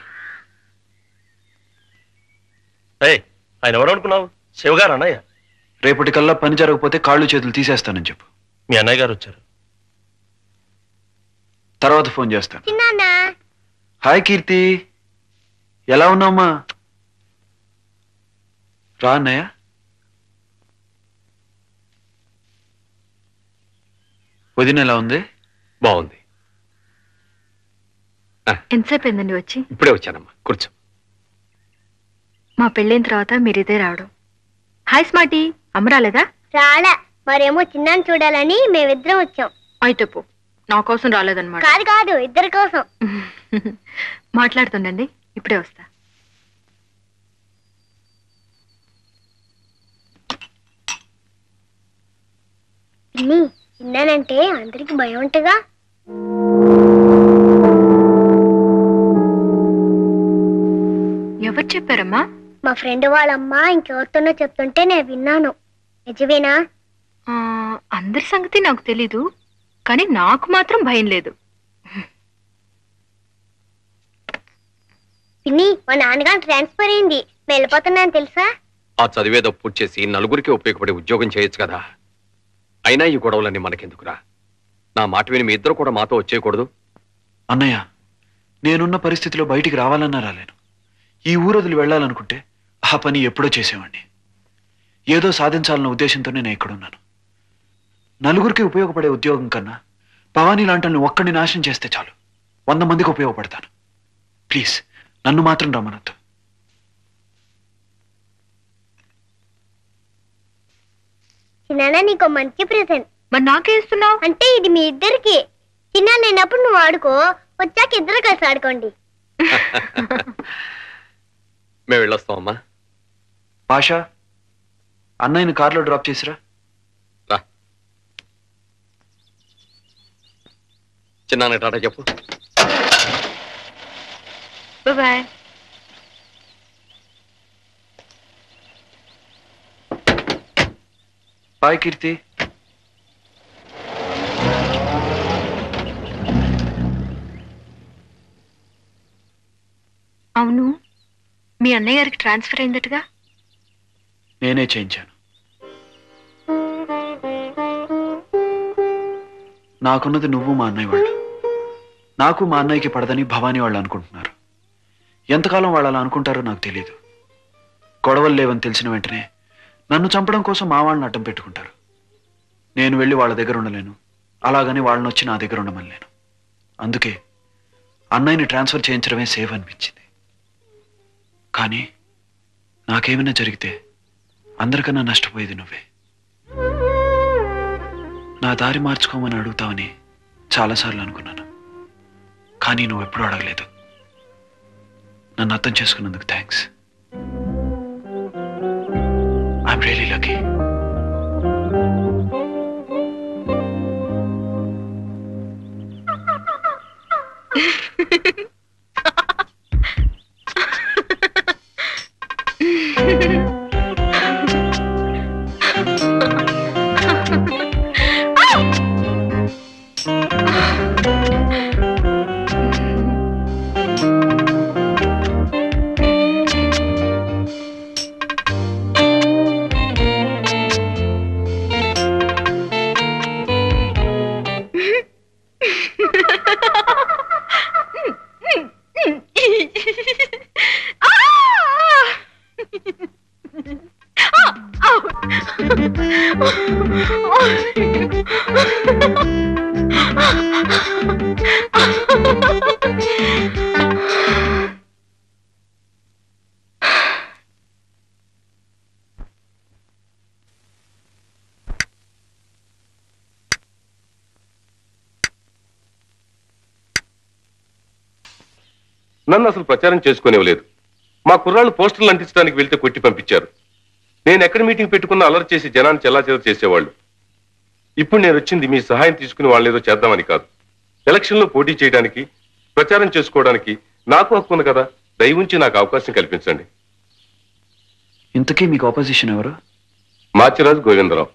ఆయన ఎవరు అనుకున్నావు శివగారు అన్నయ్య రేపటికల్లా పని జరగకపోతే కాళ్ళు చేతులు తీసేస్తానని చెప్పు మీ అన్నయ్య గారు వచ్చారు తర్వాత ఫోన్ చేస్తాను చిన్నానా హాయ్ కీర్తి ఎలా ఉన్నావమ్మా రా అన్నయ్య వదిన ఎలా ఉంది బాగుంది ఎంతసేపు అయిందండి వచ్చి ఇప్పుడే వచ్చానమ్మా కూర్చో మా పెళ్ళైన తర్వాత మీరు ఇదే రావడం హాయ్ స్మార్టీ అమ్మ రాలేదా రాలా మరేమో చిన్నాన్ని చూడాలని మేమిద్దరం వచ్చాం అయితే పో నా కోసం రాలేదన్నమాట కాదు కాదు ఇద్దరి కోసం మాట్లాడుతుండండి ఇప్పుడే వస్తా పిన్ని చిన్నానంటే అందరికి భయం ఉంటగా ఎవరు చెప్పారమ్మా మా ఫ్రెండ్ వాళ్ళమ్మ ఇంకెవరితోనో చెప్తుంటే నేను విన్నాను నిజమేనా ఆ, అందరి సంగతి నాకు తెలీదు కానీ నాకు మాత్రం భయం లేదు పిన్ని మా నాన్నగారు ట్రాన్స్ఫర్ అయింది నేను వెళ్ళిపోతున్నాను తెలుసా ఆ చదివేదో పూర్తి చేసి నలుగురికి ఉపయోగపడే ఉద్యోగం చేయొచ్చు కదా అయినా ఈ గొడవలన్నీ మనకెందుకురా నా మాట విని మీ ఇద్దరు కూడా మాతో వచ్చేయకూడదు అన్నయ్య నేనున్న పరిస్థితిలో బయటికి రావాలన్నా రాలేను ఈ ఊరు వదిలి వెళ్ళాలనుకుంటే ఆ పని ఎప్పుడో చేసేవాడిని ఏదో సాధించాలన్న ఉద్దేశంతోనే నేను ఇక్కడున్నాను నలుగురికి ఉపయోగపడే ఉద్యోగం కన్నా భవానీ లాంటి ఒక్కడిని నాశనం చేస్తే చాలు వంద మందికి ఉపయోగపడతాను ప్లీజ్ నన్ను మాత్రం రమ్మనొద్దు చిన్న నీకు మంచి ప్రెసెంట్ మరి నాకే ఇస్తున్నావు అంటే ఇది మీ ఇద్దరికి చిన్న లేనప్పుడు నువ్వు ఆడుకో వచ్చాక ఇద్దరు కలిసి ఆడుకోండి మేము వెళ్ళొస్తామమ్మా పాషా అన్నయ్యని కార్లో డ్రాప్ చేసిరా రా చిన్నాన్న టాటా చెప్పు బాయ్ బాయ్ కీర్తి అవును మీ అన్నయ్య గారికి ట్రాన్స్ఫర్ అయిందటగా నేనే చేయించాను నాకున్నది నువ్వు మా అన్నయ్య వాళ్ళు నాకు మా అన్నయ్యకి పడదని భవానీ వాళ్ళు అనుకుంటున్నారు ఎంతకాలం వాళ్ళు అలా అనుకుంటారో నాకు తెలియదు గొడవలు లేవని తెలిసిన వెంటనే నన్ను చంపడం కోసం మా వాళ్ళని అడ్డం పెట్టుకుంటారు నేను వెళ్ళి వాళ్ళ దగ్గర ఉండలేను అలాగని వాళ్ళని వచ్చి నా దగ్గర ఉండమనలేను అందుకే అన్నయ్యని ట్రాన్స్ఫర్ చేయించడమే సేఫ్ అనిపించింది కానీ నాకేమైనా జరిగితే అందరికన్నా నష్టపోయేది నువ్వే నా దారి మార్చుకోమని అడుగుతావని చాలాసార్లు అనుకున్నాను కానీ నువ్వు ఎప్పుడూ అడగలేదు నన్ను అర్థం చేసుకున్నందుకు థ్యాంక్స్ ఐఎమ్ రియలీ లక్కీ నన్ను అసలు ప్రచారం చేసుకునేవలేదు మా కుర్రాళ్ళు పోస్టర్లు అంటించడానికి వెళ్తే కొట్టి పంపించారు నేను ఎక్కడ మీటింగ్ పెట్టుకున్నా అలర్ట్ చేసి జనాన్ని చెల్లాచెదరు చేసేవాళ్ళు ఇప్పుడు నేను వచ్చింది మీ సహాయం తీసుకుని వాళ్ళని ఏదో చేద్దామని కాదు ఎలక్షన్లో పోటీ చేయడానికి ప్రచారం చేసుకోవడానికి నాకు హక్కు ఉంది కదా దయవుంచి నాకు అవకాశం కల్పించండి ఇంతకీ మీకు ఆపోజిషన్ ఎవరు మాచిరాజు గోవిందరావు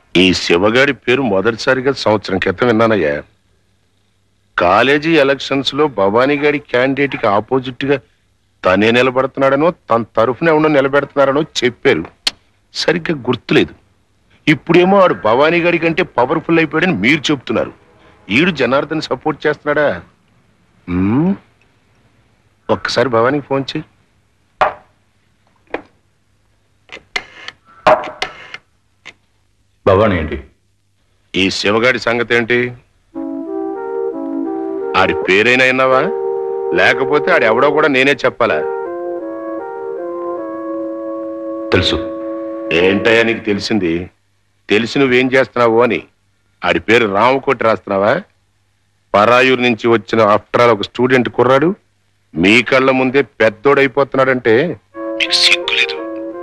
ఈ శివగాడి పేరు మొదటిసారిగా సంవత్సరం క్రితం విన్నానయ్యా కాలేజీ ఎలక్షన్స్ లో భవానీ గారి క్యాండిడేట్ కి ఆపోజిట్ గా తనే నిలబడుతున్నాడనో తన తరఫున ఎవడో నిలబెడుతున్నాడనో చెప్పారు సరిగ్గా గుర్తులేదు ఇప్పుడేమో ఆడు భవానీ గారి కంటే పవర్ఫుల్ అయిపోయాడని మీరు చెప్తున్నారు ఈడు జనార్దన్ సపోర్ట్ చేస్తున్నాడా ఉమ్, ఒక్కసారి భవానీకి ఫోన్ చేయి భవానీ ఏంటి ఈ శివగాడి సంగతి ఏంటి ఆడి పేరైనా విన్నావా లేకపోతే ఆడు ఎవడో కూడా నేనే చెప్పాలా తెలుసు ఏంటయ్యా నీకు తెలిసింది తెలిసి నువ్వేం చేస్తున్నావు అని ఆడి పేరు రామకోటి రాస్తున్నావా పరాయూరు నుంచి వచ్చిన ఆఫ్టర్ ఆల్ ఒక స్టూడెంట్ కుర్రాడు మీ కళ్ళ ముందే పెద్దోడైపోతున్నాడంటే మీకు సిగ్గులేదు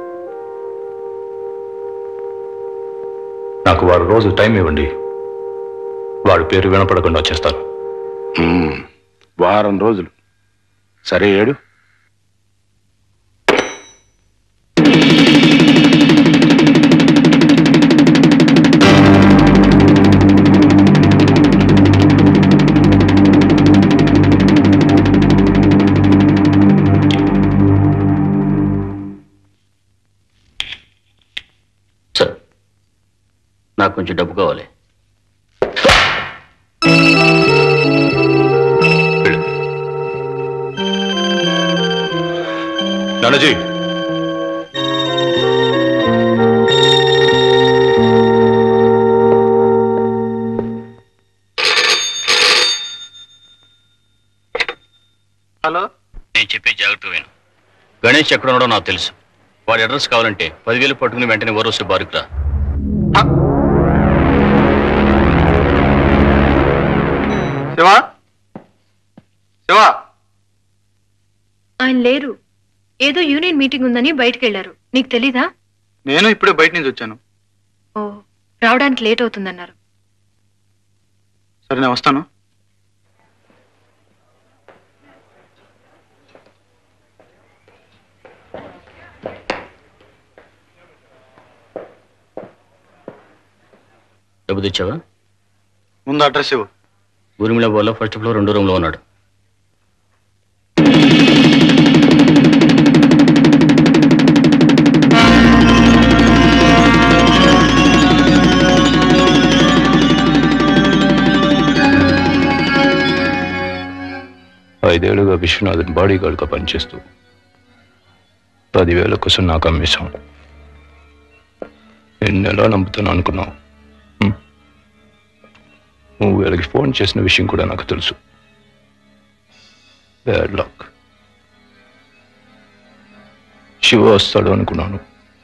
నాకు వారు రోజు టైం ఇవ్వండి వాడి పేరు వినపడకుండా వచ్చేస్తాను ఉమ్, వారం రోజులు సరే ఏడు సార్ నాకు కొంచెం డబ్బు కావాలి నానాజీ హలో నేను చెప్పే జాగ్రత్త విను గణేష్ ఎక్కడ ఉన్నాడో నాకు తెలుసు వాడి అడ్రస్ కావాలంటే పదివేలు పట్టుకుని వెంటనే ఓరోసి బారుకు రా శివా శివా ఆయన లేరు ఏదో యూనియన్ మీటింగ్ ఉందని బయటికి వెళ్ళారు నీకు తెలీదా నేను ఇప్పుడే బయట నుంచి వచ్చాను ఓ రావడానికి లేట్ అవుతుందన్నారు సరే నేను వస్తాను డబ్బు తెచ్చావా ముందు అడ్రస్ ఇవ్వు ఊర్మిళ బాల్లో ఫస్ట్ ఫ్లోర్ రెండో రూమ్లో ఉన్నాడు ఐదేళ్లుగా విశ్వనాథన్ బాడీ గార్డ్గా పనిచేస్తూ పదివేల కోసం నాకు అమ్మేశాం నిన్ను ఎలా నమ్ముతాను అనుకున్నావు హ్మ్? నువ్వు వీళ్ళకి ఫోన్ చేసిన విషయం కూడా నాకు తెలుసు బ్యాడ్ లక్ శివ వస్తాడు అనుకున్నాను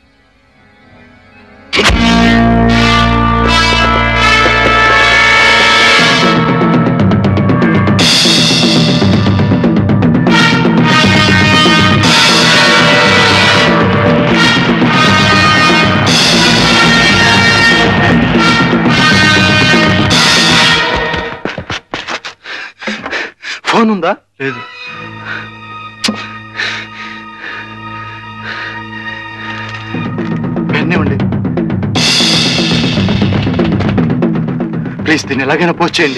ఫోన్ ఉందా లేదు పెన్నే ఉండి ప్లీజ్ దీన్ని ఎలాగైనా పోస్ట్ చేయండి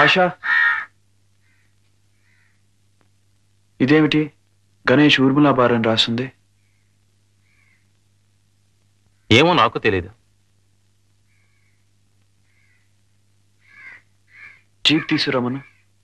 ఆశ ఇదేమిటి గణేష్ ఊర్మిళా బార్ అని రాస్తుంది ఏమో నాకు తెలియదు జీప్ తీసుకురమ్మను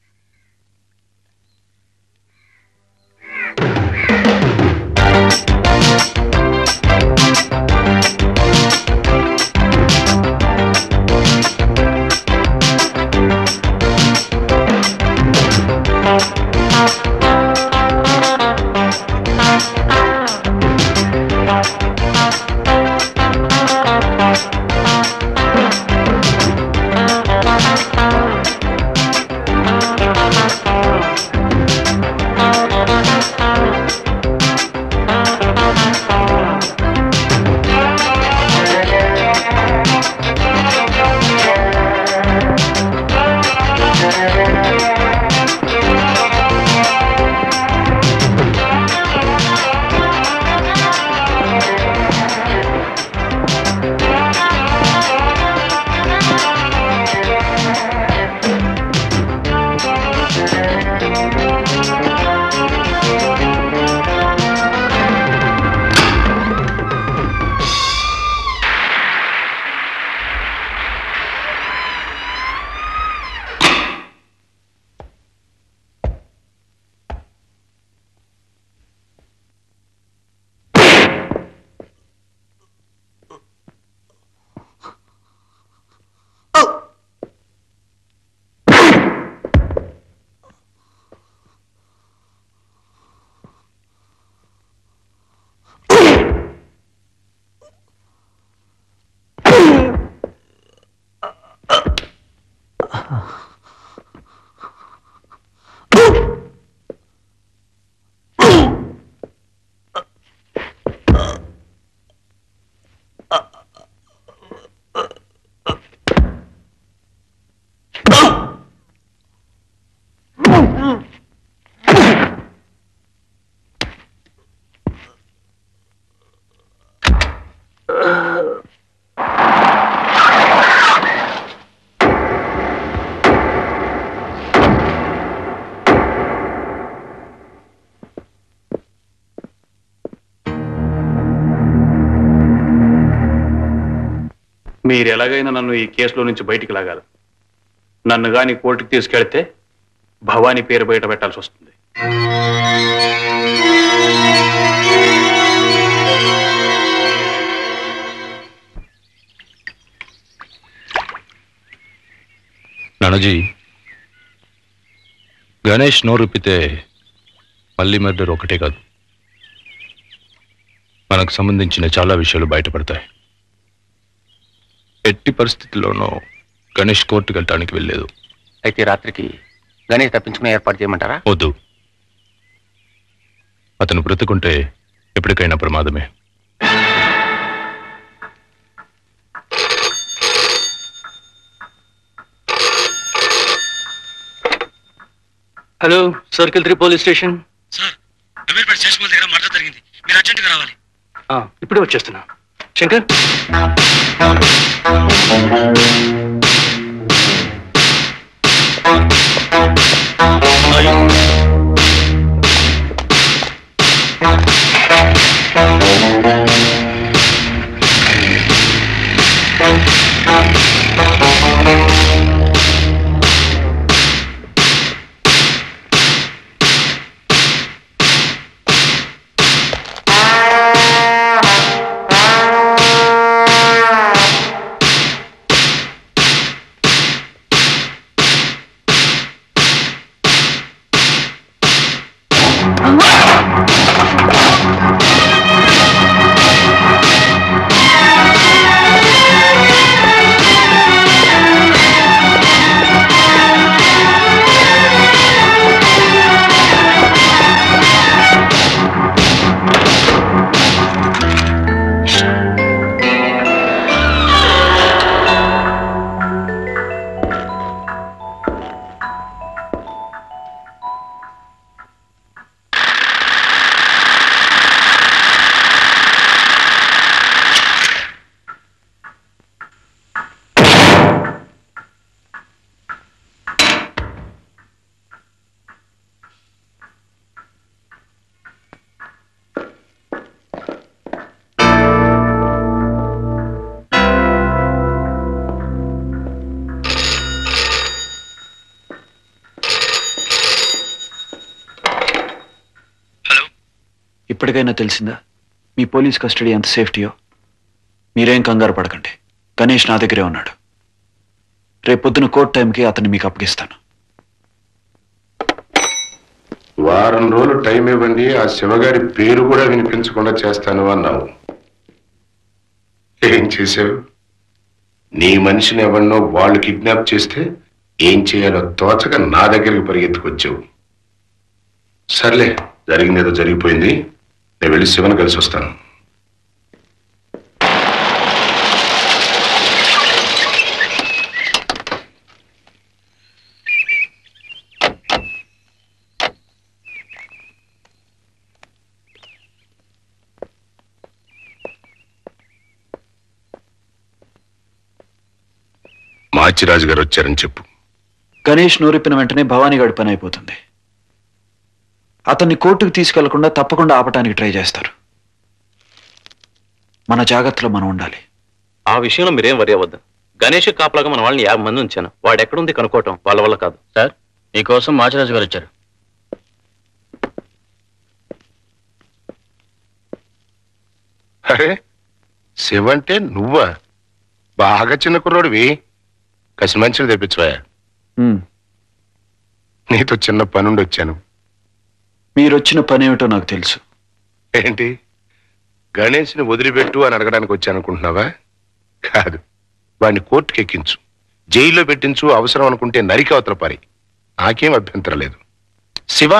మీరు ఎలాగైనా నన్ను ఈ కేసులో నుంచి బయటికి లాగాలి నన్ను గాని కోర్టుకి తీసుకెళ్తే భవానీ పేరు బయట పెట్టాల్సి వస్తుంది నానాజీ గణేష్ నోరుప్పితే మళ్ళీ మర్డర్ ఒకటే కాదు మనకు సంబంధించిన చాలా విషయాలు బయటపడతాయి ఎట్టి పరిస్థితుల్లోనూ గణేష్ కోర్టుకు వెళ్ళటానికి వెళ్ళలేదు అయితే రాత్రికి గణేష్ తప్పించుకునే ఏర్పాటు చేయమంటారా వద్దు అతను బ్రతుకుంటే ఎప్పటికైనా ప్రమాదమే hello circle three police station sir Ameerpet station దగ్గర మర్డర్ జరిగింది మీరు అర్జెంటుగా రావాలి ఆ, ఇప్పుడే వచ్చేస్తున్నా శంకర్ ఆ ఇప్పటికైనా తెలిసిందా మీ పోలీస్ కస్టడీ ఎంత సేఫ్టీయో మీరేం కంగారు పడకండి గణేష్ నా దగ్గరే ఉన్నాడు రేపు పొద్దున కోర్ట్ టైంకి అతన్ని మీకు అప్పగిస్తాను వారం రోజులు టైం ఇవ్వండి ఆ శివగారి పేరు కూడా వినిపించకుండా చేస్తాను అన్నావు ఏం చేసావు నీ మనిషిని ఎవరినో వాళ్ళు కిడ్నాప్ చేస్తే ఏం చేయాలో తోచక నా దగ్గరికి పరిగెత్తుకొచ్చావు సర్లే జరిగింది ఏదో జరిగిపోయింది నేను వెళ్ళి శివను కలిసి వస్తాను మాచిరాజు గారు వచ్చారని చెప్పు గణేష్ నూరిప్పిన వెంటనే భవానీ గడి పని అయిపోతుంది అతన్ని కోర్టుకు తీసుకెళ్లకుండా తప్పకుండా ఆపటానికి ట్రై చేస్తారు మన జాగ్రత్తలో మనం ఉండాలి ఆ విషయంలో మీరేం వరి అవ్వద్దు గణేష్ కాపలాగా మన వాళ్ళని యాభై మంది ఉంచాను వాడు ఎక్కడుంది కనుక్కోవటం వాళ్ళ వల్ల కాదు సార్ మీకోసం మాచిరాజు గారు వచ్చారు అరే శివ అంటే నువ్వా బాగా చిన్న కుర్రోడివి కసి మంచిని తెప్పించవా నీతో చిన్న పనుండి వచ్చాను మీరొచ్చిన పని ఏమిటో నాకు తెలుసు ఏంటి గణేష్ని వదిలిపెట్టు అని అడగడానికి వచ్చాను అనుకుంటున్నావా కాదు వాడిని కోర్టుకి ఎక్కించు జైల్లో పెట్టించు అవసరం అనుకుంటే నరికి అవతల పారి నాకేం అభ్యంతరం లేదు శివ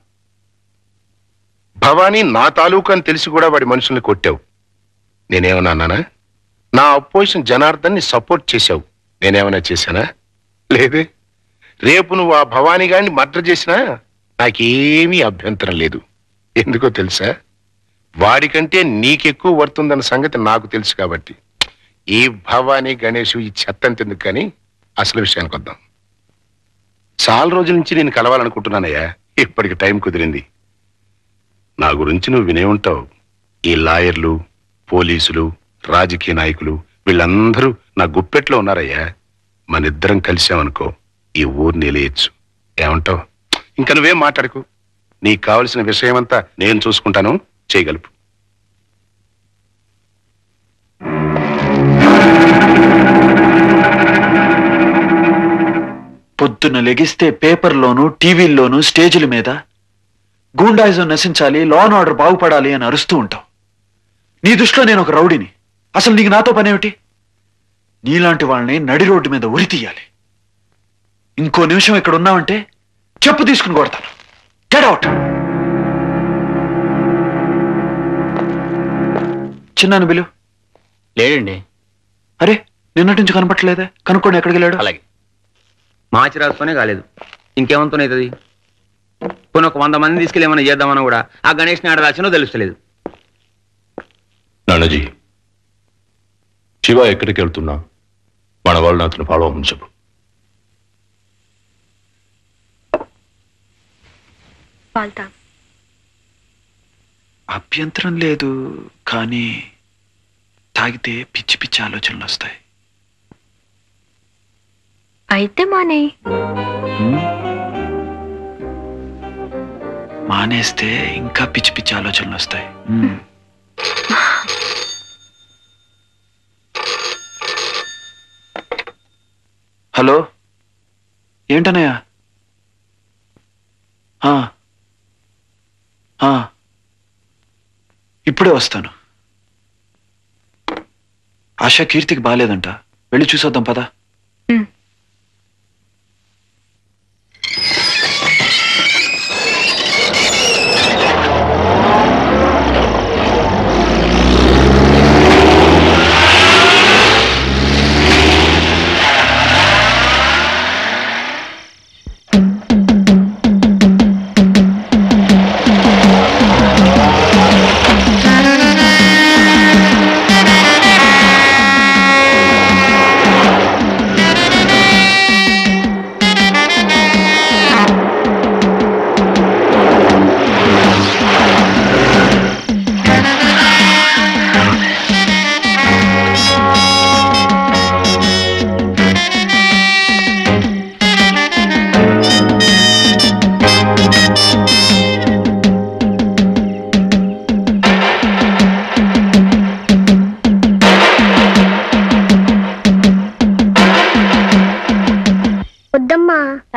భవానీ నా తాలూకు అని తెలిసి కూడా వాడి మనుషుల్ని కొట్టావు నేనేమన్నా అన్నానా నా అపోజిషన్ జనార్దన్ని సపోర్ట్ చేశావు నేనేమైనా చేశానా లేదే రేపు నువ్వు ఆ భవానీ గారిని మర్డర్ చేసినా నాకేమీ అభ్యంతరం లేదు ఎందుకో తెలుసా వాడికంటే నీకెక్కువ వర్తుందన్న సంగతి నాకు తెలుసు కాబట్టి ఈ భవానీ గణేష్ ఈ చెత్తంతెందుకు కానీ అసలు విషయానికి వద్దాం చాలా రోజుల నుంచి నేను కలవాలనుకుంటున్నానయ్యా ఇప్పటికి టైం కుదిరింది నా గురించి నువ్వు వినే ఉంటావు ఈ లాయర్లు పోలీసులు రాజకీయ నాయకులు వీళ్ళందరూ నా గుప్పెట్లో ఉన్నారయ్యా మనిద్దరం కలిసామనుకో ఈ ఊరు నిలయచ్చు ఏమంటావు ఇంకా నువ్వేం మాట్లాడకు నీకు కావలసిన విషయమంతా నేను చూసుకుంటాను చేయగలుపు పొద్దున్న లెగిస్తే పేపర్లోను టీవీల్లోను స్టేజీల మీద గూండాయిజం నశించాలి లా అండ్ ఆర్డర్ బాగుపడాలి అని అరుస్తూ ఉంటావు నీ దృష్టిలో నేను ఒక రౌడీని అసలు నీకు నాతో పనేమిటి నీలాంటి వాళ్ళని నడి రోడ్డు మీద ఉరి తీయాలి ఇంకో నిమిషం ఇక్కడ ఉన్నావంటే చెప్పు తీసుకుని కొడతాను గెట్ అవుట్ చిన్నాను బిలు లేడండి అరే నిన్నటి నుంచి కనపట్లేదే కనుక్కోండి ఎక్కడికి వెళ్ళాడు అలాగే మాచిరాజుతోనే కాలేదు ఇంకేమంతోనవుతుంది కొన్ని ఒక వంద మంది తీసుకెళ్ళి ఏమైనా చేద్దామన్నా కూడా ఆ గణేష్ని ఆడ దాచినో తెలుస్తలేదు నాన్నజీ శివ ఎక్కడికి వెళ్తున్నా మన వాళ్ళని అతను ఫాలో అవ్వమని చెప్పు పాల్తా అభ్యంతరం లేదు కానీ తాగితే పిచ్చి పిచ్చి ఆలోచనలు వస్తాయి అయితే మానే మానేస్తే ఇంకా పిచ్చి పిచ్చి ఆలోచనలు వస్తాయి మ్మ్. హలో ఏంటనయ్య ఆ. ఆ. ఇప్పుడే వస్తాను ఆశ కీర్తికి బాగాలేదంట వెళ్ళి చూసొద్దాం పదా ఆ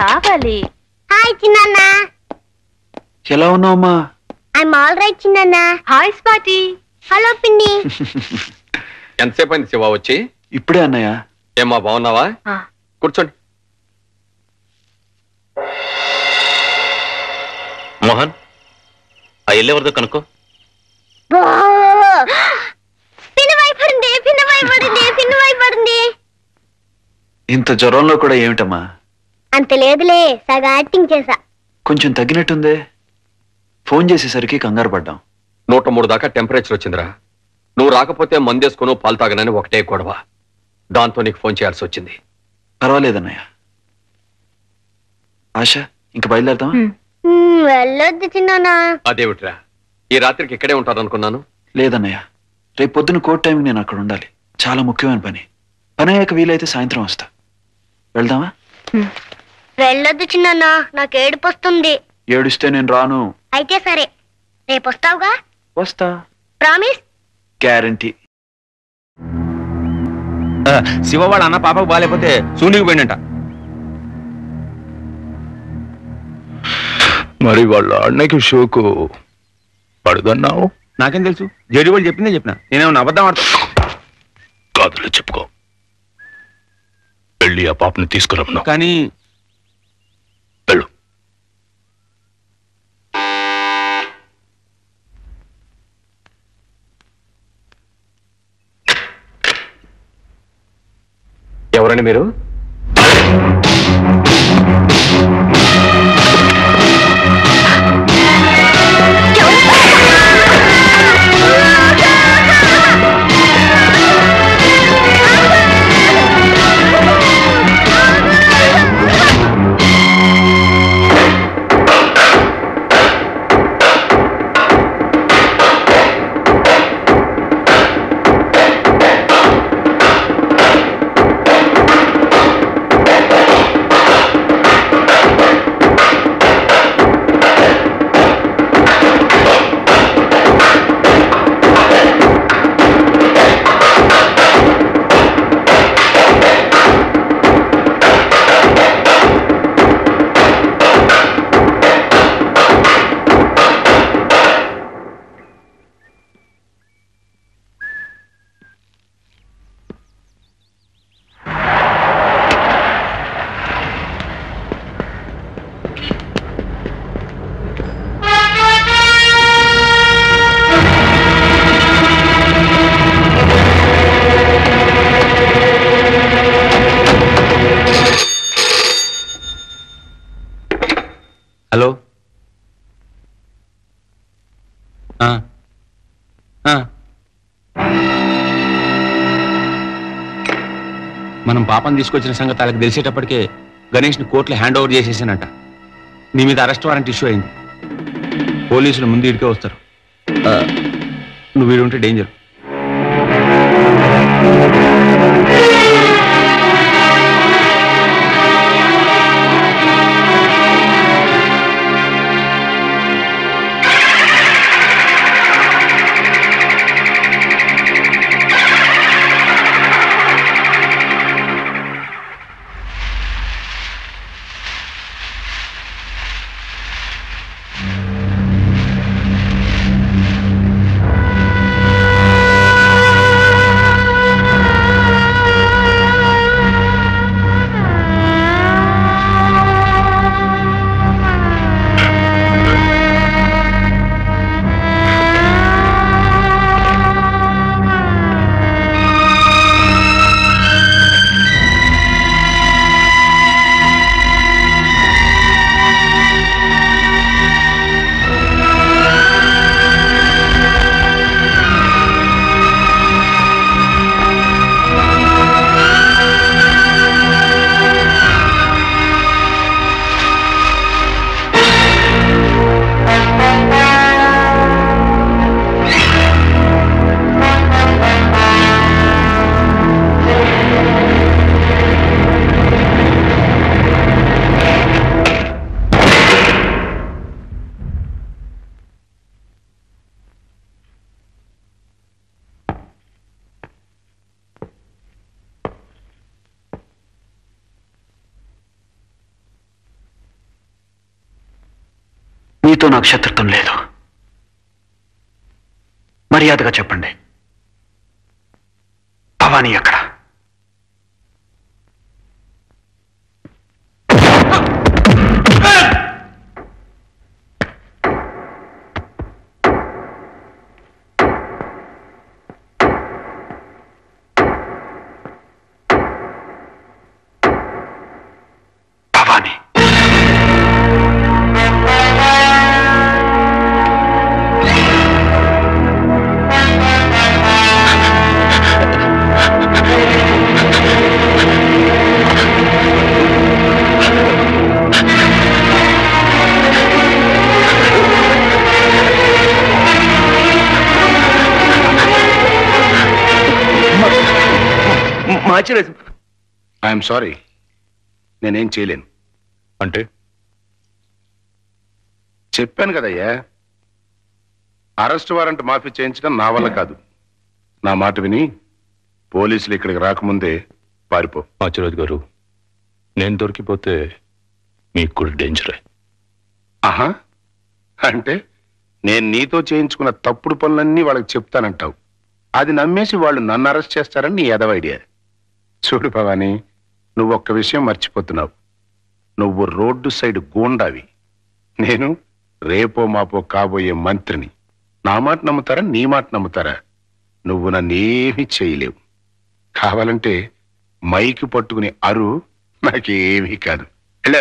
కావాలి హాయ్ చిన్న ఎలా ఉన్నావమ్మా ఐఎమ్ ఆల్ రైట్ చిన్న హాయ్ స్పాటి హలో పిన్ని ఎంతసేపు అయింది శివ వచ్చి ఇప్పుడే అన్నయ్య ఏమ్మా బాగున్నావా కూర్చోండి మోహన్ ఆ ఎల్లెవరిదో కనుక్కో పిన్న భయపడింది పిన్న భయపడింది పిన్న భయపడింది ఇంత జ్వరంలో కూడా ఏమిటమ్మా అంత లేదులే సగం యాక్టింగ్ చేసా కొంచెం తగ్గినట్టుందే ఫోన్ చేసేసరికి కంగారు పడ్డాం నూట మూడు దాకా టెంపరేచర్ వచ్చిందిరా నువ్వు రాకపోతే మందేసుకుని పాలు తాగనని ఒకటే గొడవ దాంతో నీకు ఫోన్ చేయాల్సి వచ్చింది పర్వాలేదన్నయ్య ఆశ ఇంక బయలుదేరదామా మ్మ్, వెళ్ళొద్దు చిన్న అదేమిట్రా ఈ రాత్రికి ఇక్కడే ఉంటారనుకున్నాను లేదన్నయ్య రేపు పొద్దున కోర్ట్ టైంకి నేను అక్కడ ఉండాలి చాలా ముఖ్యమైన పని పని అయ్యాక వీలైతే సాయంత్రం వస్తా వెళ్దామా వెళ్ళొద్దు చిన్న నాకు ఏడుపు వస్తుంది ఏడుస్తే నేను రాను అయితే సరే రేపు వస్తావుగా వస్తా ప్రామిస్ గ్యారంటీ ఆ, శివ వాళ్ళ అన్న పాపకు బాగాలేకపోతే సూండికి పోయిందంట మరి వాళ్ళ అన్నకి షోకు పడదన్నావు నాకేం తెలుసు జడి వాళ్ళు చెప్పిందే చెప్పిన నేనేమన్నా అబద్ధం ఆడతా కాదులే చెప్పుకో వెళ్ళి ఆ పాపని తీసుకురమ్మను కానీ వెళ్ళు ఎవరండి మీరు హలో ఆ. ఆ. మనం పాపం తీసుకొచ్చిన సంగతి వాళ్ళకి తెలిసేటప్పటికే గణేష్ని కోర్టులో హ్యాండ్ ఓవర్ చేసేసానట నీ మీద అరెస్ట్ వారెంట్ ఇష్యూ అయింది పోలీసులు ముందు ఇడికే వస్తారు ఆ, నువ్వు వీడు ఉంటే డేంజర్ ఆ మీతో నాకు శత్రుత్వం లేదు మర్యాదగా చెప్పండి భవానీ ఎక్కడ భవానీ మార్చలేదు ఐఎమ్ సారీ నేనేం చేయలేను అంటే చెప్పాను కదయ్యా అరెస్ట్ వారెంట్ మాఫీ చేయించడం నా వల్ల కాదు నా మాట విని పోలీసులు ఇక్కడికి రాకముందే పారిపో ఆచార్య గారు నేను దొరికిపోతే మీకు కూడా డేంజరే ఆహా అంటే నేను నీతో చేయించుకున్న తప్పుడు పనులన్నీ వాళ్ళకి చెప్తానంటావు అది నమ్మేసి వాళ్ళు నన్ను అరెస్ట్ చేస్తారని నీ ఎదవ ఐడియా చూడు భవానీ నువ్వు ఒక్క విషయం మర్చిపోతున్నావు నువ్వు రోడ్డు సైడ్ గూండావి నేను రేపో మాపో కాబోయే మంత్రిని నా మాట నమ్ముతారా నీ మాట నమ్ముతారా నువ్వు నన్నేమీ చేయలేవు కావాలంటే మైకి పట్టుకుని అరు నాకేమీ కాదు వెళ్ళే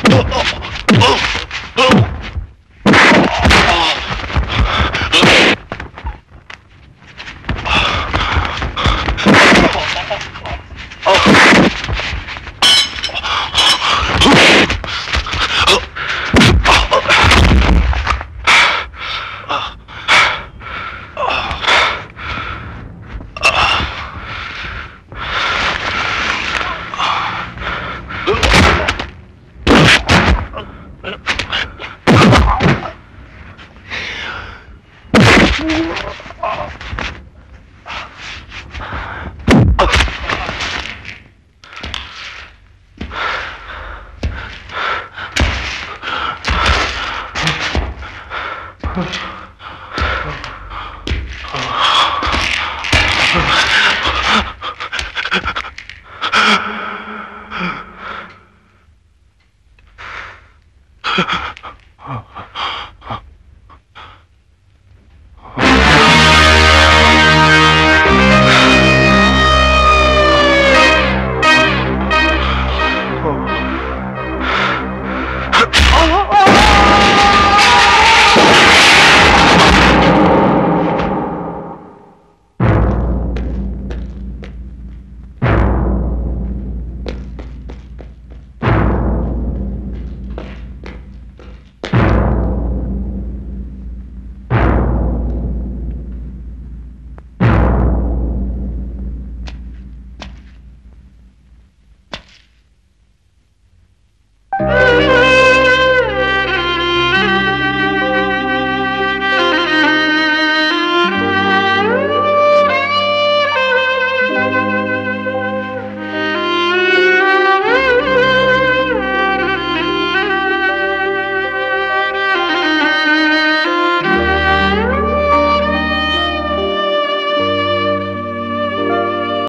Oh.